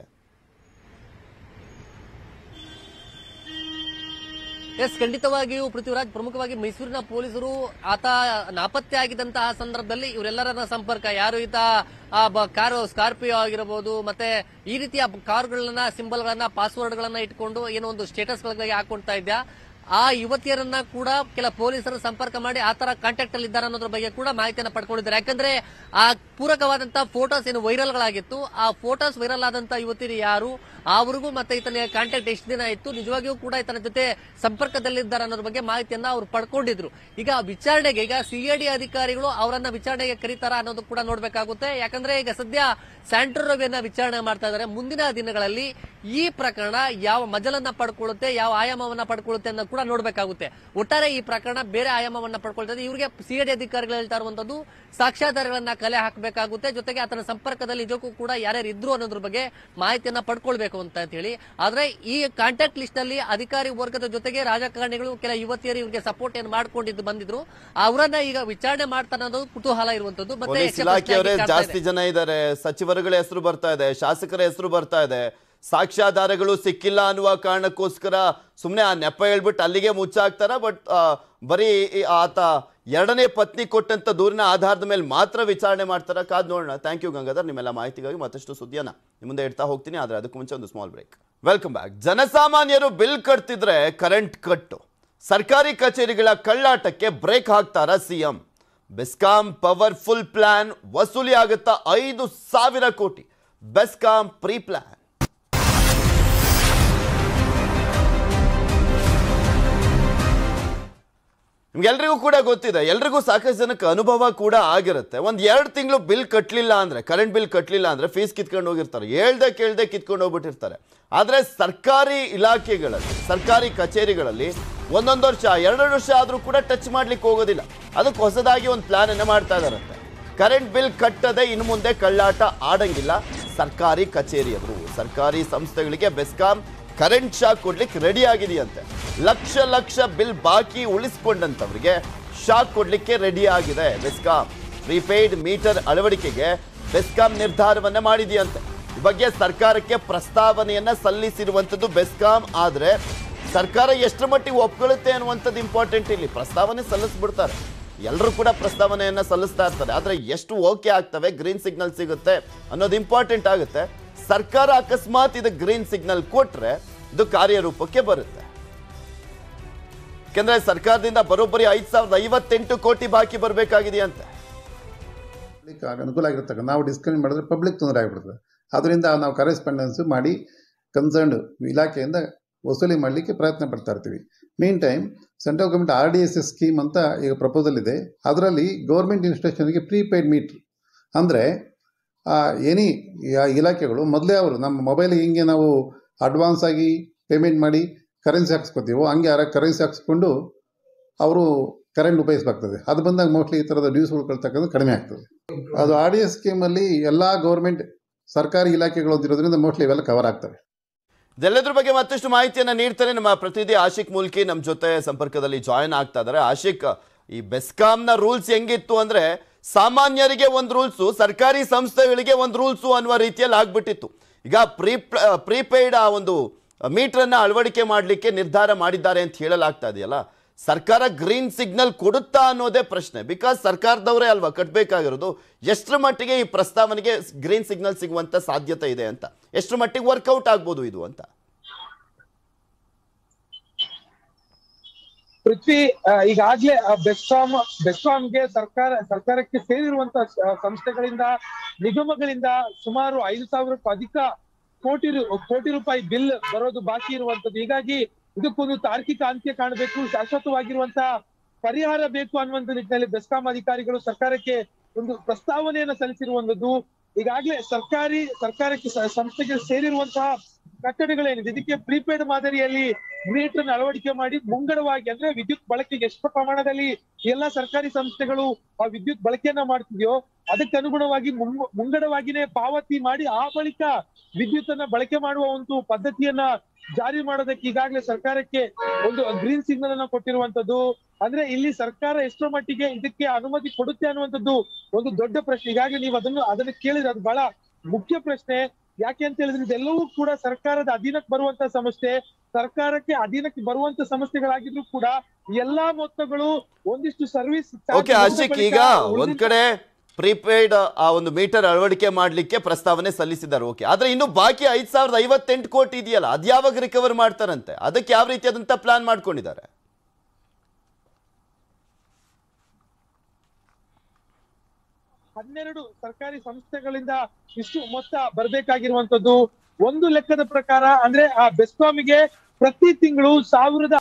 ಎಸ್ ಖಂಡಿತವಾಗಿಯೂ ಪೃಥ್ವಿರಾಜ್ ಪ್ರಮುಖವಾಗಿ ಮೈಸೂರಿನ ಪೊಲೀಸರು ಆತ ನಾಪತ್ತೆ ಆಗಿದ್ದಂತಹ ಸಂದರ್ಭದಲ್ಲಿ ಇವರೆಲ್ಲರನ್ನ ಸಂಪರ್ಕ ಯಾರು ಈತ ಆ ಬ- ಕಾರು ಸ್ಕಾರ್ಪಿಯೋ ಆಗಿರಬಹುದು ಮತ್ತೆ ಈ ರೀತಿಯ ಕಾರುಗಳನ್ನ ಸಿಂಬಲ್ ಗಳನ್ನ ಪಾಸ್ವರ್ಡ್ ಗಳನ್ನ ಇಟ್ಕೊಂಡು ಏನೋ ಒಂದು ಸ್ಟೇಟಸ್ ಗಳಿಗೆ ಹಾಕೊಳ್ತಾ ಇದ್ದ ಆ ಯುವತಿಯರನ್ನ ಕೂಡ ಕೆಲ ಪೊಲೀಸರು ಸಂಪರ್ಕ ಮಾಡಿ ಆ ತರ ಕಾಂಟ್ಯಾಕ್ಟ್ ಅಲ್ಲಿ ಇದ್ದಾರೆ ಅನ್ನೋದ್ರ ಬಗ್ಗೆ ಕೂಡ ಮಾಹಿತಿಯನ್ನು ಪಡ್ಕೊಂಡಿದ್ದಾರೆ ಯಾಕಂದ್ರೆ ಆ ಪೂರಕವಾದಂತಹ ಫೋಟೋಸ್ ಏನು ವೈರಲ್ ಗಳಾಗಿತ್ತು ಆ ಫೋಟೋಸ್ ವೈರಲ್ ಆದಂತ ಯುವತಿಯರು ಯಾರು ಅವ್ರಿಗೂ ಮತ್ತೆ ಈತನ ಕಾಂಟ್ಯಾಕ್ಟ್ ಎಷ್ಟು ದಿನ ಇತ್ತು ನಿಜವಾಗಿಯೂ ಕೂಡ ಈತನ ಜೊತೆ ಸಂಪರ್ಕದಲ್ಲಿದ್ದಾರೆ ಅನ್ನೋದ್ರ ಬಗ್ಗೆ ಮಾಹಿತಿಯನ್ನ ಅವ್ರು ಪಡ್ಕೊಂಡಿದ್ರು ಈಗ ವಿಚಾರಣೆಗೆ ಈಗ ಸಿಐಡಿ ಅಧಿಕಾರಿಗಳು ಅವರನ್ನ ವಿಚಾರಣೆಗೆ ಕರೀತಾರ ಅನ್ನೋದು ಕೂಡ ನೋಡ್ಬೇಕಾಗುತ್ತೆ ಯಾಕಂದ್ರೆ ಈಗ ಸದ್ಯ ಸ್ಯಾಂಟ್ರೋ ರವಿಯನ್ನ ವಿಚಾರಣೆ ಮಾಡ್ತಾ ಇದ್ದಾರೆ ಮುಂದಿನ ದಿನಗಳಲ್ಲಿ ಈ ಪ್ರಕರಣ ಯಾವ ಮಜಲನ್ನ ಪಡ್ಕೊಳ್ಳುತ್ತೆ ಯಾವ ಆಯಾಮವನ್ನ ಪಡ್ಕೊಳ್ಳುತ್ತೆ ಅನ್ನೋದು ಕೂಡ ನೋಡ್ಬೇಕಾಗುತ್ತೆ ಒಟ್ಟಾರೆ ಈ ಪ್ರಕರಣ ಬೇರೆ ಆಯಾಮವನ್ನ ಪಡ್ಕೊಳ್ತದೆ ಇವ್ರಿಗೆ ಸಿಐಡಿ ಅಧಿಕಾರಿಗಳು ಹೇಳ್ತಾ ಇರುವಂತದ್ದು ಸಾಕ್ಷ್ಯಾಧಾರಗಳನ್ನ ಕಲೆ ಹಾಕಬೇಕಾಗುತ್ತೆ ಜೊತೆಗೆ ಆತನ ಸಂಪರ್ಕದಲ್ಲಿ ನಿಜಕ್ಕೂ ಕೂಡ ಯಾರ್ಯಾರು ಇದ್ರು ಅನ್ನೋದ್ರ ಬಗ್ಗೆ ಮಾಹಿತಿಯನ್ನ ಪಡ್ಕೊಳ್ಬೇಕು ಅಂತ ಹೇಳಿ ಆದ್ರೆ ಈ ಕಾಂಟ್ಯಾಕ್ಟ್ ಲಿಸ್ಟ್ ಅಲ್ಲಿ ಅಧಿಕಾರಿ ವರ್ಗದ ಜೊತೆಗೆ ರಾಜಕಾರಣಿಗಳು ಕೆಲ ಯುವತಿಯರು ಇವ್ರಿಗೆ ಸಪೋರ್ಟ್ ಏನ್ ಮಾಡ್ಕೊಂಡಿದ್ದು ಬಂದಿದ್ರು ಅವರನ್ನ ಈಗ ವಿಚಾರಣೆ ಮಾಡ್ತಾನೆ ಅನ್ನೋದು ಕುತೂಹಲ ಇರುವಂತದ್ದು ಮತ್ತೆ ಪೊಲೀಸ್ ಯಕ್ಷ ಪ್ರಶ್ನೆಯಾಗಿ ಇಲಾಖೆಯವರೇ ಕಾಡ್ತಾ ಇದೆ. ಜಾಸ್ತಿ ಜನ ಇದ್ದಾರೆ ಸಚಿವರುಗಳ ಹೆಸರು ಬರ್ತಾ ಇದೆ ಶಾಸಕರ ಹೆಸರು ಬರ್ತಾ ಇದೆ ಸಾಕ್ಷ್ಯಾಧಾರಗಳು ಸಿಕ್ಕಿಲ್ಲ ಅನ್ನುವ ಕಾರಣಕ್ಕೋಸ್ಕರ ಸುಮ್ಮನೆ ಆ ನೆಪ ಹೇಳ್ಬಿಟ್ಟು ಅಲ್ಲಿಗೆ ಮುಚ್ಚಾಕ್ತಾರ ಬಟ್ ಬರೀ ಈ ಆತ ಎರಡನೇ ಪತ್ನಿ ಕೊಟ್ಟಂತ ದೂರಿನ ಆಧಾರದ ಮೇಲೆ ಮಾತ್ರ ವಿಚಾರಣೆ ಮಾಡ್ತಾರ ಕಾದ್ ನೋಡೋಣ ಥ್ಯಾಂಕ್ ಯು ಗಂಗಾಧರ್ ನಿಮ್ಮೆಲ್ಲ ಮಾಹಿತಿಗಾಗಿ ಮತ್ತಷ್ಟು ಸುದ್ದಿಯನ್ನ ನಿಮ್ಮ ಮುಂದೆ ಇಡ್ತಾ ಹೋಗ್ತೀನಿ ಆದರೆ ಅದಕ್ಕೂ ಮುಂಚೆ ಒಂದು ಸ್ಮಾಲ್ ಬ್ರೇಕ್ ವೆಲ್ಕಮ್ ಬ್ಯಾಕ್ ಜನಸಾಮಾನ್ಯರು ಬಿಲ್ ಕಟ್ತಿದ್ರೆ ಕರೆಂಟ್ ಕಟ್ಟು ಸರ್ಕಾರಿ ಕಚೇರಿಗಳ ಕಳ್ಳಾಟಕ್ಕೆ ಬ್ರೇಕ್ ಹಾಕ್ತಾರ ಸಿಎಂ ಬೆಸ್ಕಾಂ ಪವರ್ಫುಲ್ ಪ್ಲಾನ್ ವಸೂಲಿ ಆಗುತ್ತಾ ಐದು ಸಾವಿರ ಕೋಟಿ ಬೆಸ್ಕಾಂ ಪ್ರೀ ಪ್ಲಾನ್ ನಿಮ್ಗೆಲ್ರಿಗೂ ಕೂಡ ಗೊತ್ತಿದೆ ಎಲ್ರಿಗೂ ಸಾಕಷ್ಟು ಜನಕ್ಕೆ ಅನುಭವ ಕೂಡ ಆಗಿರುತ್ತೆ ಒಂದು ಎರಡು ತಿಂಗಳು ಬಿಲ್ ಕಟ್ಟಲಿಲ್ಲ ಅಂದ್ರೆ ಕರೆಂಟ್ ಬಿಲ್ ಕಟ್ಟಲಿಲ್ಲ ಅಂದ್ರೆ ಫೀಸ್ ಕಿತ್ಕೊಂಡು ಹೋಗಿರ್ತಾರೆ ಹೇಳ್ದೆ ಕೇಳ್ದೆ ಕಿತ್ಕೊಂಡು ಹೋಗ್ಬಿಟ್ಟಿರ್ತಾರೆ ಆದರೆ ಸರ್ಕಾರಿ ಇಲಾಖೆಗಳಲ್ಲಿ ಸರ್ಕಾರಿ ಕಚೇರಿಗಳಲ್ಲಿ ಒಂದೊಂದು ವರ್ಷ ಎರಡೆರಡು ವರ್ಷ ಆದರೂ ಕೂಡ ಟಚ್ ಮಾಡ್ಲಿಕ್ಕೆ ಹೋಗೋದಿಲ್ಲ ಅದಕ್ಕೆ ಹೊಸದಾಗಿ ಒಂದು ಪ್ಲಾನ್ ಅನ್ನ ಮಾಡ್ತಾ ಇದಾರಂತೆ ಕರೆಂಟ್ ಬಿಲ್ ಕಟ್ಟದೆ ಇನ್ನು ಮುಂದೆ ಕಳ್ಳಾಟ ಆಡಂಗಿಲ್ಲ ಸರ್ಕಾರಿ ಕಚೇರಿಯವರು ಸರ್ಕಾರಿ ಸಂಸ್ಥೆಗಳಿಗೆ ಬೆಸ್ಕಾಂ ಕರೆಂಟ್ ಶಾಕ್ ಕೊಡ್ಲಿಕ್ಕೆ ರೆಡಿ ಆಗಿದೆಯಂತೆ ಲಕ್ಷ ಲಕ್ಷ ಬಿಲ್ ಬಾಕಿ ಉಳಿಸ್ಕೊಂಡಂತವ್ರಿಗೆ ಶಾಕ್ ಕೊಡ್ಲಿಕ್ಕೆ ರೆಡಿ ಆಗಿದೆ ಬೆಸ್ಕಾಂ ಪ್ರೀಪೇಯ್ಡ್ ಮೀಟರ್ ಅಳವಡಿಕೆಗೆ ಬೆಸ್ಕಾಂ ನಿರ್ಧಾರವನ್ನ ಮಾಡಿದೆಯಂತೆ ಈ ಬಗ್ಗೆ ಸರ್ಕಾರಕ್ಕೆ ಪ್ರಸ್ತಾವನೆಯನ್ನ ಸಲ್ಲಿಸಿರುವಂಥದ್ದು ಬೆಸ್ಕಾಂ ಆದ್ರೆ ಸರ್ಕಾರ ಎಷ್ಟರ ಮಟ್ಟಿಗೆ ಒಪ್ಕೊಳ್ಳುತ್ತೆ ಅನ್ನುವಂಥದ್ದು ಇಂಪಾರ್ಟೆಂಟ್ ಇಲ್ಲಿ ಪ್ರಸ್ತಾವನೆ ಸಲ್ಲಿಸ್ಬಿಡ್ತಾರೆ ಎಲ್ಲರೂ ಕೂಡ ಪ್ರಸ್ತಾವನೆಯನ್ನ ಸಲ್ಲಿಸ್ತಾ ಇರ್ತಾರೆ ಆದ್ರೆ ಎಷ್ಟು ಓಕೆ ಆಗ್ತವೆ ಗ್ರೀನ್ ಸಿಗ್ನಲ್ ಸಿಗುತ್ತೆ ಅನ್ನೋದು ಇಂಪಾರ್ಟೆಂಟ್ ಆಗುತ್ತೆ ಸರ್ಕಾರ ಅಕಸ್ಮಾತ್ ಇದು ಗ್ರೀನ್ ಸಿಗ್ನಲ್ ಕೊಟ್ರೆ ಇದು ಕಾರ್ಯರೂಪಕ್ಕೆ ಬರುತ್ತೆ ಯಾಕೆಂದ್ರೆ ಸರ್ಕಾರದಿಂದ ಬರೋಬ್ಬರಿ ಐದ್ ಸಾವಿರದ ಐವತ್ತೆಂಟು ಕೋಟಿ ಬಾಕಿ ಬರಬೇಕಾಗಿದೆಯಂತೆ ಪಬ್ಲಿಕ್ ಅನುಕೂಲ ಆಗಿರ್ತಕ್ಕ ನಾವು ಡಿಸ್ಕನೆಕ್ಟ್ ಮಾಡಿದ್ರೆ ಪಬ್ಲಿಕ್ ತೊಂದರೆ ಆಗಿಬಿಡ್ತದೆ ಅದರಿಂದ ನಾವು ಕರೆಸ್ಪಾಂಡೆನ್ಸ್ ಮಾಡಿ ಕನ್ಸರ್ನ್ಡ್ ಇಲಾಖೆಯಿಂದ ವಸೂಲಿ ಮಾಡಲಿಕ್ಕೆ ಪ್ರಯತ್ನ ಪಡ್ತಾ ಇರ್ತೀವಿ mean time central government R D S S scheme ಅಂತ ಈಗ ಪ್ರಪೋಸಲ್ ಇದೆ ಅದರಲ್ಲಿ ಗೌರ್ಮೆಂಟ್ ಇನ್ಸ್ಟಿಟ್ಯೂಷನ್ಗೆ ಪ್ರೀಪೇಯ್ಡ್ ಮೀಟ್ರ್ ಅಂದರೆ ಎನಿ ಇಲಾಖೆಗಳು ಮೊದಲೇ ಅವರು ನಮ್ಮ ಮೊಬೈಲಿಗೆ ಹಿಂಗೆ ನಾವು ಅಡ್ವಾನ್ಸ್ ಆಗಿ ಪೇಮೆಂಟ್ ಮಾಡಿ ಕರೆನ್ಸಿ ಹಾಕ್ಸ್ಕೊತೀವೋ ಹಂಗೆ ಯಾರ ಕರೆನ್ಸಿ ಹಾಕ್ಸ್ಕೊಂಡು ಅವರು ಕರೆಂಟ್ ಉಪಯೋಗಿಸಬೇಕಾಗ್ತದೆ ಅದು ಬಂದಾಗ ಮೋಸ್ಟ್ಲಿ ಈ ಥರದ ಡ್ಯೂಸ್ ಉಳ್ಕೊಳ್ತಕ್ಕಂಥ ಕಡಿಮೆ ಆಗ್ತದೆ ಅದು ಆರ್ ಡಿ ಎಸ್ ಸ್ಕೀಮಲ್ಲಿ ಎಲ್ಲ ಗೌರ್ಮೆಂಟ್ ಸರ್ಕಾರಿ ಇಲಾಖೆಗಳು ಹೊಂದಿರೋದ್ರಿಂದ ಮೋಸ್ಟ್ಲಿ ಇವೆಲ್ಲ ಕವರ್ ಆಗ್ತವೆ ಇದೆಲ್ಲದ್ರ ಬಗ್ಗೆ ಮತ್ತಷ್ಟು ಮಾಹಿತಿಯನ್ನ ನೀಡ್ತಾರೆ ನಮ್ಮ ಪ್ರತಿನಿಧಿ ಆಶಿಕ್ ಮುಲ್ಕಿ ನಮ್ಮ ಜೊತೆ ಸಂಪರ್ಕದಲ್ಲಿ ಜಾಯಿನ್ ಆಗ್ತಾ ಇದ್ದಾರೆ ಆಶಿಕ್ ಈ ಬೆಸ್ಕಾಂನ ರೂಲ್ಸ್ ಹೆಂಗಿತ್ತು ಅಂದ್ರೆ ಸಾಮಾನ್ಯರಿಗೆ ಒಂದು ರೂಲ್ಸು ಸರ್ಕಾರಿ ಸಂಸ್ಥೆಗಳಿಗೆ ಒಂದು ರೂಲ್ಸು ಅನ್ನುವ ರೀತಿಯಲ್ಲಿ ಆಗ್ಬಿಟ್ಟಿತ್ತು ಈಗ ಪ್ರೀ ಪ್ರೀಪೇಯ್ಡ್ ಆ ಒಂದು ಮೀಟರನ್ನ ಅಳವಡಿಕೆ ಮಾಡಲಿಕ್ಕೆ ನಿರ್ಧಾರ ಮಾಡಿದ್ದಾರೆ ಅಂತ ಹೇಳಲಾಗ್ತಾ ಇದೆಯಲ್ಲ ಸರ್ಕಾರ ಗ್ರೀನ್ ಸಿಗ್ನಲ್ ಕೊಡುತ್ತಾ ಅನ್ನೋದೇ ಪ್ರಶ್ನೆ ಬಿಕಾಸ್ ಸರ್ಕಾರದವರೇ ಅಲ್ವಾ ಕಟ್ಟಬೇಕಾಗಿರೋದು ಎಷ್ಟರ ಮಟ್ಟಿಗೆ ಈ ಪ್ರಸ್ತಾವನೆಗೆ ಗ್ರೀನ್ ಸಿಗ್ನಲ್ ಸಿಗುವಂತ ಸಾಧ್ಯತೆ ಇದೆ ಅಂತ ಎಷ್ಟರ ಮಟ್ಟಿಗೆ ವರ್ಕೌಟ್ ಆಗ್ಬೋದು ಇದು ಅಂತ ಪೃಥ್ವಿ ಆ, ಈಗಾಗ್ಲೇ ಆ, ಬೆಸ್ಕಾಂ ಬೆಸ್ಕಾಂಗೆ ಸರ್ಕಾರ ಸರ್ಕಾರಕ್ಕೆ ಸೇರಿರುವಂತಹ ಸ- ಸಂಸ್ಥೆಗಳಿಂದ ನಿಗಮಗಳಿಂದ ಸುಮಾರು ಐದು ಸಾವಿರಕ್ಕೂ ಅಧಿಕ ಕೋಟಿ ರು- ಕೋಟಿ ರೂಪಾಯಿ ಬಿಲ್ ಬರೋದು ಬಾಕಿ ಇರುವಂತದ್ದು ಹೀಗಾಗಿ ಇದಕ್ಕೊಂದು ತಾರ್ಕಿಕ ಅಂತ್ಯ ಕಾಣಬೇಕು ಶಾಶ್ವತವಾಗಿರುವಂತಹ ಪರಿಹಾರ ಬೇಕು ಅನ್ನುವಂತ ನಿಟ್ಟಿನಲ್ಲಿ ಬೆಸ್ಕಾಂ ಅಧಿಕಾರಿಗಳು ಸರ್ಕಾರಕ್ಕೆ ಒಂದು ಪ್ರಸ್ತಾವನೆಯನ್ನು ಸಲ್ಲಿಸಿರುವಂತದ್ದು ಈಗಾಗಲೇ ಸರ್ಕಾರಿ ಸರ್ಕಾರಕ್ಕೆ ಸ- ಸಂಸ್ಥೆಗೆ ಸೇರಿರುವಂತಹ ಕಟ್ಟಡಗಳೇನಿದೆ ಇದಕ್ಕೆ ಪ್ರೀಪೇಡ್ ಮಾದರಿಯಲ್ಲಿ ಮೀಟರ್ ಅಳವಡಿಕೆ ಮಾಡಿ ಮುಂಗಡವಾಗಿ ಅಂದ್ರೆ ವಿದ್ಯುತ್ ಬಳಕೆಗೆ ಎಷ್ಟು ಪ್ರಮಾಣದಲ್ಲಿ ಎಲ್ಲಾ ಸರ್ಕಾರಿ ಸಂಸ್ಥೆಗಳು ಆ ವಿದ್ಯುತ್ ಬಳಕೆಯನ್ನ ಮಾಡ್ತಿದ್ಯೋ ಅದಕ್ಕೆ ಅನುಗುಣವಾಗಿ ಮುಂಗ- ಮುಂಗಡವಾಗಿನೇ ಪಾವತಿ ಮಾಡಿ ಆ ಬಳಿಕ ವಿದ್ಯುತ್ ಅನ್ನ ಬಳಕೆ ಮಾಡುವ ಒಂದು ಪದ್ಧತಿಯನ್ನ ಜಾರಿ ಮಾಡೋದಕ್ಕೆ ಈಗಾಗಲೇ ಸರ್ಕಾರಕ್ಕೆ ಒಂದು ಗ್ರೀನ್ ಸಿಗ್ನಲ್ ಅನ್ನ ಕೊಟ್ಟಿರುವಂತದ್ದು ಅಂದ್ರೆ ಇಲ್ಲಿ ಸರ್ಕಾರ ಎಷ್ಟರ ಮಟ್ಟಿಗೆ ಇದಕ್ಕೆ ಅನುಮತಿ ಕೊಡುತ್ತೆ ಅನ್ನುವಂಥದ್ದು ಒಂದು ದೊಡ್ಡ ಪ್ರಶ್ನೆ ಈಗಾಗಲೇ ನೀವು ಅದನ್ನು ಅದನ್ನ ಕೇಳಿದ್ರೆ ಅದು ಬಹಳ ಮುಖ್ಯ ಪ್ರಶ್ನೆ ಯಾಕೆ ಅಂತ ಹೇಳಿದ್ರೆ ಇದೆಲ್ಲವೂ ಕೂಡ ಸರ್ಕಾರದ ಅಧೀನಕ್ಕೆ ಬರುವಂತ ಸಮಸ್ಯೆ ಸರ್ಕಾರಕ್ಕೆ ಅಧೀನಕ್ಕೆ ಬರುವಂತ ಸಮಸ್ಯೆಗಳಾಗಿದ್ರು ಕೂಡ ಎಲ್ಲಾ ಮೊತ್ತಗಳು ಒಂದಿಷ್ಟು ಸರ್ವಿಸ್ ಓಕೆ ಆಶಿಕ್ ಈಗ ಒಂದ್ ಕಡೆ ಪ್ರೀಪೇಯ್ಡ್ ಆ ಒಂದು ಮೀಟರ್ ಅಳವಡಿಕೆ ಮಾಡಲಿಕ್ಕೆ ಪ್ರಸ್ತಾವನೆ ಸಲ್ಲಿಸಿದ್ದಾರೆ ಓಕೆ ಆದ್ರೆ ಇನ್ನು ಬಾಕಿ ಐದ್ ಸಾವಿರದ ಐವತ್ತೆಂಟು ಕೋಟಿ ಇದೆಯಲ್ಲ ಅದ್ಯಾವಾಗ ರಿಕವರ್ ಮಾಡ್ತಾರಂತೆ ಅದಕ್ಕೆ ಯಾವ ರೀತಿಯಾದಂತ ಪ್ಲಾನ್ ಮಾಡ್ಕೊಂಡಿದ್ದಾರೆ ಹನ್ನೆರಡು ಸರ್ಕಾರಿ ಸಂಸ್ಥೆಗಳಿಂದ ಇಷ್ಟು ಮೊತ್ತ ಬರ್ಬೇಕಾಗಿರುವಂತದ್ದು ಒಂದು ಲೆಕ್ಕದ ಪ್ರಕಾರ ಅಂದ್ರೆ ಆ ಬೆಸ್ಕಾಮಿಗೆ ಪ್ರತಿ ತಿಂಗಳು ಸಾವಿರದ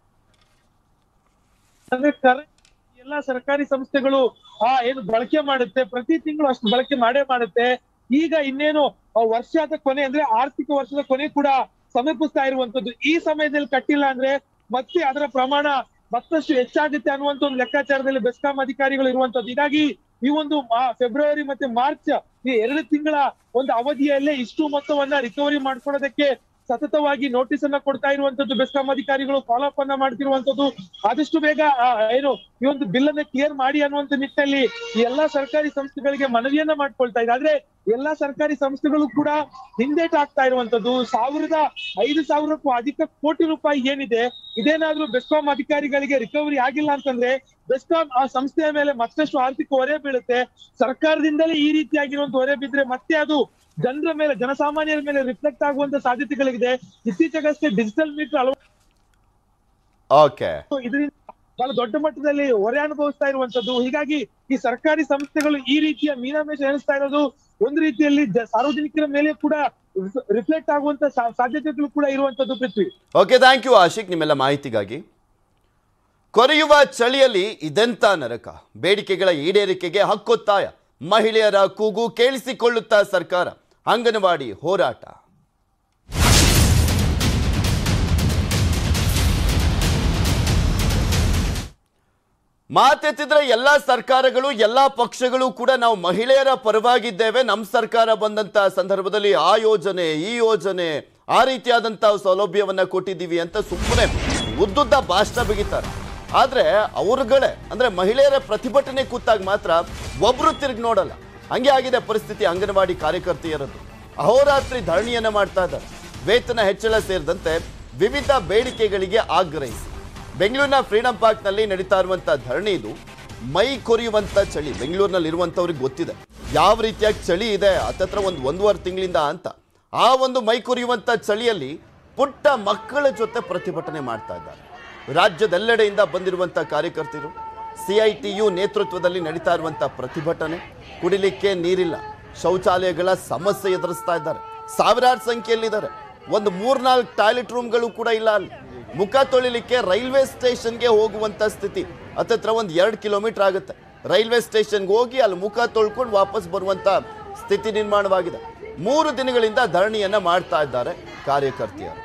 ಅಂದ್ರೆ ಕರೆ- ಎಲ್ಲಾ ಸರ್ಕಾರಿ ಸಂಸ್ಥೆಗಳು ಆ ಏನು ಬಳಕೆ ಮಾಡುತ್ತೆ ಪ್ರತಿ ತಿಂಗಳು ಅಷ್ಟು ಬಳಕೆ ಮಾಡೇ ಮಾಡುತ್ತೆ ಈಗ ಇನ್ನೇನು ಆ ವರ್ಷದ ಕೊನೆ ಅಂದ್ರೆ ಆರ್ಥಿಕ ವರ್ಷದ ಕೊನೆ ಕೂಡ ಸಮೀಪಿಸ್ತಾ ಇರುವಂತದ್ದು ಈ ಸಮಯದಲ್ಲಿ ಕಟ್ಟಿಲ್ಲ ಅಂದ್ರೆ ಮತ್ತೆ ಅದರ ಪ್ರಮಾಣ ಮತ್ತಷ್ಟು ಹೆಚ್ಚಾಗುತ್ತೆ ಅನ್ನುವಂತ ಒಂದು ಲೆಕ್ಕಾಚಾರದಲ್ಲಿ ಬೆಸ್ಕಾಂ ಅಧಿಕಾರಿಗಳು ಇರುವಂತದ್ದು ಹೀಗಾಗಿ ಈ ಒಂದು ಮಾ- ಫೆಬ್ರವರಿ ಮತ್ತೆ ಮಾರ್ಚ್ ಈ ಎರಡು ತಿಂಗಳ ಒಂದು ಅವಧಿಯಲ್ಲೇ ಇಷ್ಟು ಮೊತ್ತವನ್ನ ರಿಕವರಿ ಮಾಡ್ಕೊಳ್ಳೋದಕ್ಕೆ ಸತತವಾಗಿ ನೋಟಿಸ್ ಅನ್ನ ಕೊಡ್ತಾ ಇರುವಂತದ್ದು ಬೆಸ್ಕಾಂ ಅಧಿಕಾರಿಗಳು ಫಾಲೋ ಅಪ್ ಅನ್ನ ಮಾಡ್ತಿರುವಂತದ್ದು ಆದಷ್ಟು ಬೇಗ ಆ, ಏನು ಈ ಒಂದು ಬಿಲ್ ಅನ್ನ ಕ್ಲಿಯರ್ ಮಾಡಿ ಅನ್ನುವಂತ ನಿಟ್ಟಿನಲ್ಲಿ ಈ ಎಲ್ಲಾ ಸರ್ಕಾರಿ ಸಂಸ್ಥೆಗಳಿಗೆ ಮನವಿಯನ್ನ ಮಾಡ್ಕೊಳ್ತಾ ಇದೆ ಆದ್ರೆ ಎಲ್ಲಾ ಸರ್ಕಾರಿ ಸಂಸ್ಥೆಗಳು ಕೂಡ ಹಿಂದೇಟ್ ಆಗ್ತಾ ಇರುವಂತದ್ದು ಸಾವಿರದ ಐದು ಸಾವಿರಕ್ಕೂ ಅಧಿಕ ಕೋಟಿ ರೂಪಾಯಿ ಏನಿದೆ ಇದೇನಾದ್ರೂ ಬೆಸ್ಕಾಂ ಅಧಿಕಾರಿಗಳಿಗೆ ರಿಕವರಿ ಆಗಿಲ್ಲ ಅಂತಂದ್ರೆ ಬೆಸ್ಕಾಂ ಆ ಸಂಸ್ಥೆಯ ಮೇಲೆ ಮತ್ತಷ್ಟು ಆರ್ಥಿಕ ಹೊರೆ ಬೀಳುತ್ತೆ ಸರ್ಕಾರದಿಂದಲೇ ಈ ರೀತಿಯಾಗಿರುವಂತ ಹೊರೆ ಬಿದ್ರೆ ಮತ್ತೆ ಅದು ಜನರ ಮೇಲೆ ಜನಸಾಮಾನ್ಯರ ಮೇಲೆ ರಿಫ್ಲೆಕ್ಟ್ ಆಗುವಂತ ಸಾಧ್ಯತೆಗಳಿದೆ ಇತ್ತೀಚೆಗಷ್ಟೇ ಡಿಜಿಟಲ್ ಮೀಟರ್ ಅಳವಡಿಕೆ ಓಕೆ ಇದರಿಂದ ಬಹಳ ದೊಡ್ಡ ಮಟ್ಟದಲ್ಲಿ ಹೊರೆ ಅನುಭವಿಸ್ತಾ ಇರುವಂತದ್ದು ಹೀಗಾಗಿ ಈ ಸರ್ಕಾರಿ ಸಂಸ್ಥೆಗಳು ಈ ರೀತಿಯ ಮೀನಾಮೇಷ ಎಣಿಸ್ತಾ ಇರೋದು ಒಂದು ರೀತಿಯಲ್ಲಿ ಜ- ಸಾರ್ವಜನಿಕರ ಮೇಲೆ ಕೂಡ ರಿಫ್ಲೆಕ್ಟ್ ಆಗುವಂತ ಸಾ- ಸಾಧ್ಯತೆಗಳು ಕೂಡ ಇರುವಂತದ್ದು Prithvi okay thank you Ashik ನಿಮ್ಮೆಲ್ಲ ಮಾಹಿತಿಗಾಗಿ ಕೊರೆಯುವ ಚಳಿಯಲ್ಲಿ ಇದೆಂತ ನರಕ ಬೇಡಿಕೆಗಳ ಈಡೇರಿಕೆಗೆ ಹಕ್ಕೊತ್ತಾಯ ಮಹಿಳೆಯರ ಕೂಗು ಕೇಳಿಸಿಕೊಳ್ಳುತ್ತಾ ಸರ್ಕಾರ ಅಂಗನವಾಡಿ ಹೋರಾಟ ಮಾತೆತ್ತಿದ್ರೆ ಎಲ್ಲಾ ಸರ್ಕಾರಗಳು ಎಲ್ಲಾ ಪಕ್ಷಗಳು ಕೂಡ ನಾವು ಮಹಿಳೆಯರ ಪರವಾಗಿದ್ದೇವೆ ನಮ್ಮ ಸರ್ಕಾರ ಬಂದಂತ ಸಂದರ್ಭದಲ್ಲಿ ಆ ಯೋಜನೆ ಈ ಯೋಜನೆ ಆ ರೀತಿಯಾದಂತ ಸೌಲಭ್ಯವನ್ನ ಕೊಟ್ಟಿದ್ದೀವಿ ಅಂತ ಸುಮ್ಮನೆ ಉದ್ದುದ್ದ ಭಾಷಣ ಬಿಗಿತಾರೆ ಆದ್ರೆ ಅವ್ರುಗಳೇ ಅಂದ್ರೆ ಮಹಿಳೆಯರ ಪ್ರತಿಭಟನೆ ಕೂತಾಗ ಮಾತ್ರ ಒಬ್ರು ತಿರುಗಿ ನೋಡಲ್ಲ ಹಂಗೆ ಆಗಿದೆ ಪರಿಸ್ಥಿತಿ ಅಂಗನವಾಡಿ ಕಾರ್ಯಕರ್ತೆಯರದ್ದು ಅಹೋರಾತ್ರಿ ಧರಣಿಯನ್ನ ಮಾಡ್ತಾ ಇದ್ದಾರೆ ವೇತನ ಹೆಚ್ಚಳ ಸೇರಿದಂತೆ ವಿವಿಧ ಬೇಡಿಕೆಗಳಿಗೆ ಆಗ್ರಹಿಸಿ ಬೆಂಗಳೂರಿನ ಫ್ರೀಡಂ ಪಾರ್ಕ್ನಲ್ಲಿ ನಡೀತಾ ಇರುವಂತ ಧರಣಿ ಇದು ಮೈ ಕೊರಿಯುವಂತ ಚಳಿ ಬೆಂಗಳೂರಿನಲ್ಲಿ ಇರುವಂತವ್ರಿಗೆ ಗೊತ್ತಿದೆ ಯಾವ ರೀತಿಯಾಗಿ ಚಳಿ ಇದೆ ಹತ್ತತ್ರ ಒಂದು ಒಂದೂವರೆ ತಿಂಗಳಿಂದ ಅಂತ ಆ ಒಂದು ಮೈ ಕೊರಿಯುವಂತ ಚಳಿಯಲ್ಲಿ ಪುಟ್ಟ ಮಕ್ಕಳ ಜೊತೆ ಪ್ರತಿಭಟನೆ ಮಾಡ್ತಾ ಇದ್ದಾರೆ ರಾಜ್ಯದೆಲ್ಲೆಡೆಯಿಂದ ಬಂದಿರುವಂತ ಕಾರ್ಯಕರ್ತರು ಸಿಐಟಿಯು ನೇತೃತ್ವದಲ್ಲಿ ನಡೀತಾ ಇರುವಂತ ಪ್ರತಿಭಟನೆ ಕುಡಿಲಿಕ್ಕೆ ನೀರಿಲ್ಲ ಶೌಚಾಲಯಗಳ ಸಮಸ್ಯೆ ಎದುರಿಸ್ತಾ ಇದ್ದಾರೆ ಸಾವಿರಾರು ಸಂಖ್ಯೆಯಲ್ಲಿದ್ದಾರೆ ಒಂದು ಮೂರ್ನಾಲ್ಕು ಟಾಯ್ಲೆಟ್ ರೂಮ್ಗಳು ಕೂಡ ಇಲ್ಲ ಅಲ್ಲಿ ಮುಖ ತೊಳಿಲಿಕ್ಕೆ ರೈಲ್ವೆ ಸ್ಟೇಷನ್ಗೆ ಹೋಗುವಂತ ಸ್ಥಿತಿ ಹತ್ತತ್ರ ಒಂದು ಎರಡು ಕಿಲೋಮೀಟರ್ ಆಗುತ್ತೆ ರೈಲ್ವೆ ಸ್ಟೇಷನ್ಗೆ ಹೋಗಿ ಅಲ್ಲಿ ಮುಖ ತೊಳ್ಕೊಂಡು ವಾಪಸ್ ಬರುವಂತ ಸ್ಥಿತಿ ನಿರ್ಮಾಣವಾಗಿದೆ ಮೂರು ದಿನಗಳಿಂದ ಧರಣಿಯನ್ನ ಮಾಡ್ತಾ ಇದ್ದಾರೆ ಕಾರ್ಯಕರ್ತೆಯರು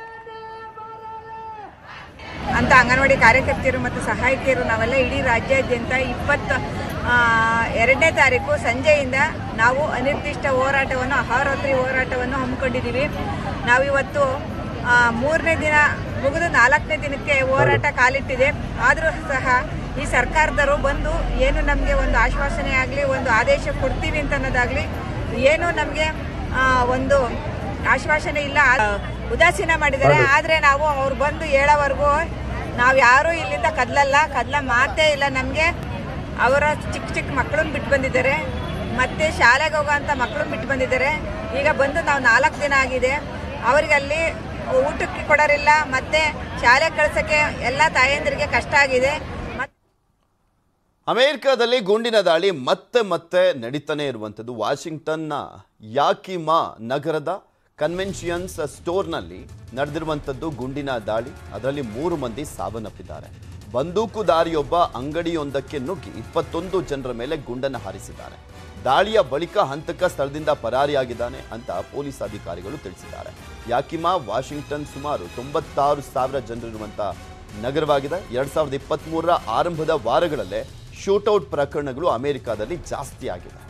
ಅಂತ ಅಂಗನವಾಡಿ ಕಾರ್ಯಕರ್ತೆಯರು ಮತ್ತು ಸಹಾಯಕಿಯರು ನಾವೆಲ್ಲ ಇಡೀ ರಾಜ್ಯಾದ್ಯಂತ ಇಪ್ಪತ್ತ ಆ, ಎರಡನೇ ತಾರೀಕು ಸಂಜೆಯಿಂದ ನಾವು ಅನಿರ್ದಿಷ್ಟ ಹೋರಾಟವನ್ನು ಅಹೋರಾತ್ರಿ ಹೋರಾಟವನ್ನು ಹಮ್ಮಿಕೊಂಡಿದ್ದೀವಿ ನಾವಿವತ್ತು ಆ, ಮೂರನೇ ದಿನ ಮುಗಿದು ನಾಲ್ಕನೇ ದಿನಕ್ಕೆ ಹೋರಾಟ ಕಾಲಿಟ್ಟಿದೆ ಆದರೂ ಸಹ ಈ ಸರ್ಕಾರದವರು ಬಂದು ಏನು ನಮಗೆ ಒಂದು ಆಶ್ವಾಸನೆ ಆಗಲಿ ಒಂದು ಆದೇಶ ಕೊಡ್ತೀವಿ ಅಂತ ಅನ್ನೋದಾಗಲಿ ಏನು ನಮಗೆ ಒಂದು ಆಶ್ವಾಸನೆ ಇಲ್ಲ ಆ, ಉದಾಸೀನ ಮಾಡಿದ್ದಾರೆ ಆದರೆ ನಾವು ಅವ್ರು ಬಂದು ಹೇಳೋವರೆಗೂ ನಾವು ಯಾರೂ ಇಲ್ಲಿಂದ ಕದಲಲ್ಲ ಕದಲ ಮಾತೇ ಇಲ್ಲ ನಮಗೆ ಅವರ ಚಿಕ್ಕ ಚಿಕ್ಕ ಮಕ್ಕಳನ್ನ ಬಿಟ್ಟು ಬಂದಿದ್ದಾರೆ ಮತ್ತೆ ಶಾಲೆಗೆ ಹೋಗೋಂಥ ಮಕ್ಕಳನ್ನ ಬಿಟ್ಟು ಬಂದಿದ್ದಾರೆ ಈಗ ಬಂದು ನಾವು ನಾಲ್ಕು ದಿನ ಆಗಿದೆ ಅವರಿಗೆ ಅಲ್ಲಿ ಊಟಕ್ಕೆ ಕೊಡೋರಿಲ್ಲ ಮತ್ತೆ ಶಾಲೆ ಕಳ್ಸೋಕ್ಕೆ ಎಲ್ಲ ತಾಯಂದಿರಿಗೆ ಕಷ್ಟ ಆಗಿದೆ ಮತ್ತೆ ಅಮೆರಿಕದಲ್ಲಿ ಗುಂಡಿನ ದಾಳಿ ಮತ್ತೆ ಮತ್ತೆ ನಡೀತಾನೆ ಇರುವಂಥದ್ದು ವಾಷಿಂಗ್ಟನ್ನ ಯಾಕಿಮಾ ನಗರದ ಕನ್ವೆನ್ಷಿಯನ್ಸ್ ಸ್ಟೋರ್ನಲ್ಲಿ ನಡೆದಿರುವಂಥದ್ದು ಗುಂಡಿನ ದಾಳಿ ಅದರಲ್ಲಿ ಮೂರು ಮಂದಿ ಸಾವನ್ನಪ್ಪಿದ್ದಾರೆ ಬಂದೂಕುದಾರಿಯೊಬ್ಬ ಅಂಗಡಿಯೊಂದಕ್ಕೆ ನುಗ್ಗಿ ಇಪ್ಪತ್ತೊಂದು ಜನರ ಮೇಲೆ ಗುಂಡನ್ನು ಹಾರಿಸಿದ್ದಾರೆ ದಾಳಿಯ ಬಳಿಕ ಹಂತಕ ಸ್ಥಳದಿಂದ ಪರಾರಿಯಾಗಿದ್ದಾನೆ ಅಂತ ಪೊಲೀಸ್ ಅಧಿಕಾರಿಗಳು ತಿಳಿಸಿದ್ದಾರೆ ಯಾಕಿಮಾ ವಾಷಿಂಗ್ಟನ್ ಸುಮಾರು ತೊಂಬತ್ತಾರು ಸಾವಿರ ಜನರಿರುವಂಥ ನಗರವಾಗಿದೆ ಎರಡ್ ಸಾವಿರದ ಇಪ್ಪತ್ತ್ ಮೂರರ ಆರಂಭದ ವಾರಗಳಲ್ಲೇ ಶೂಟೌಟ್ ಪ್ರಕರಣಗಳು ಅಮೆರಿಕಾದಲ್ಲಿ ಜಾಸ್ತಿ ಆಗಿದೆ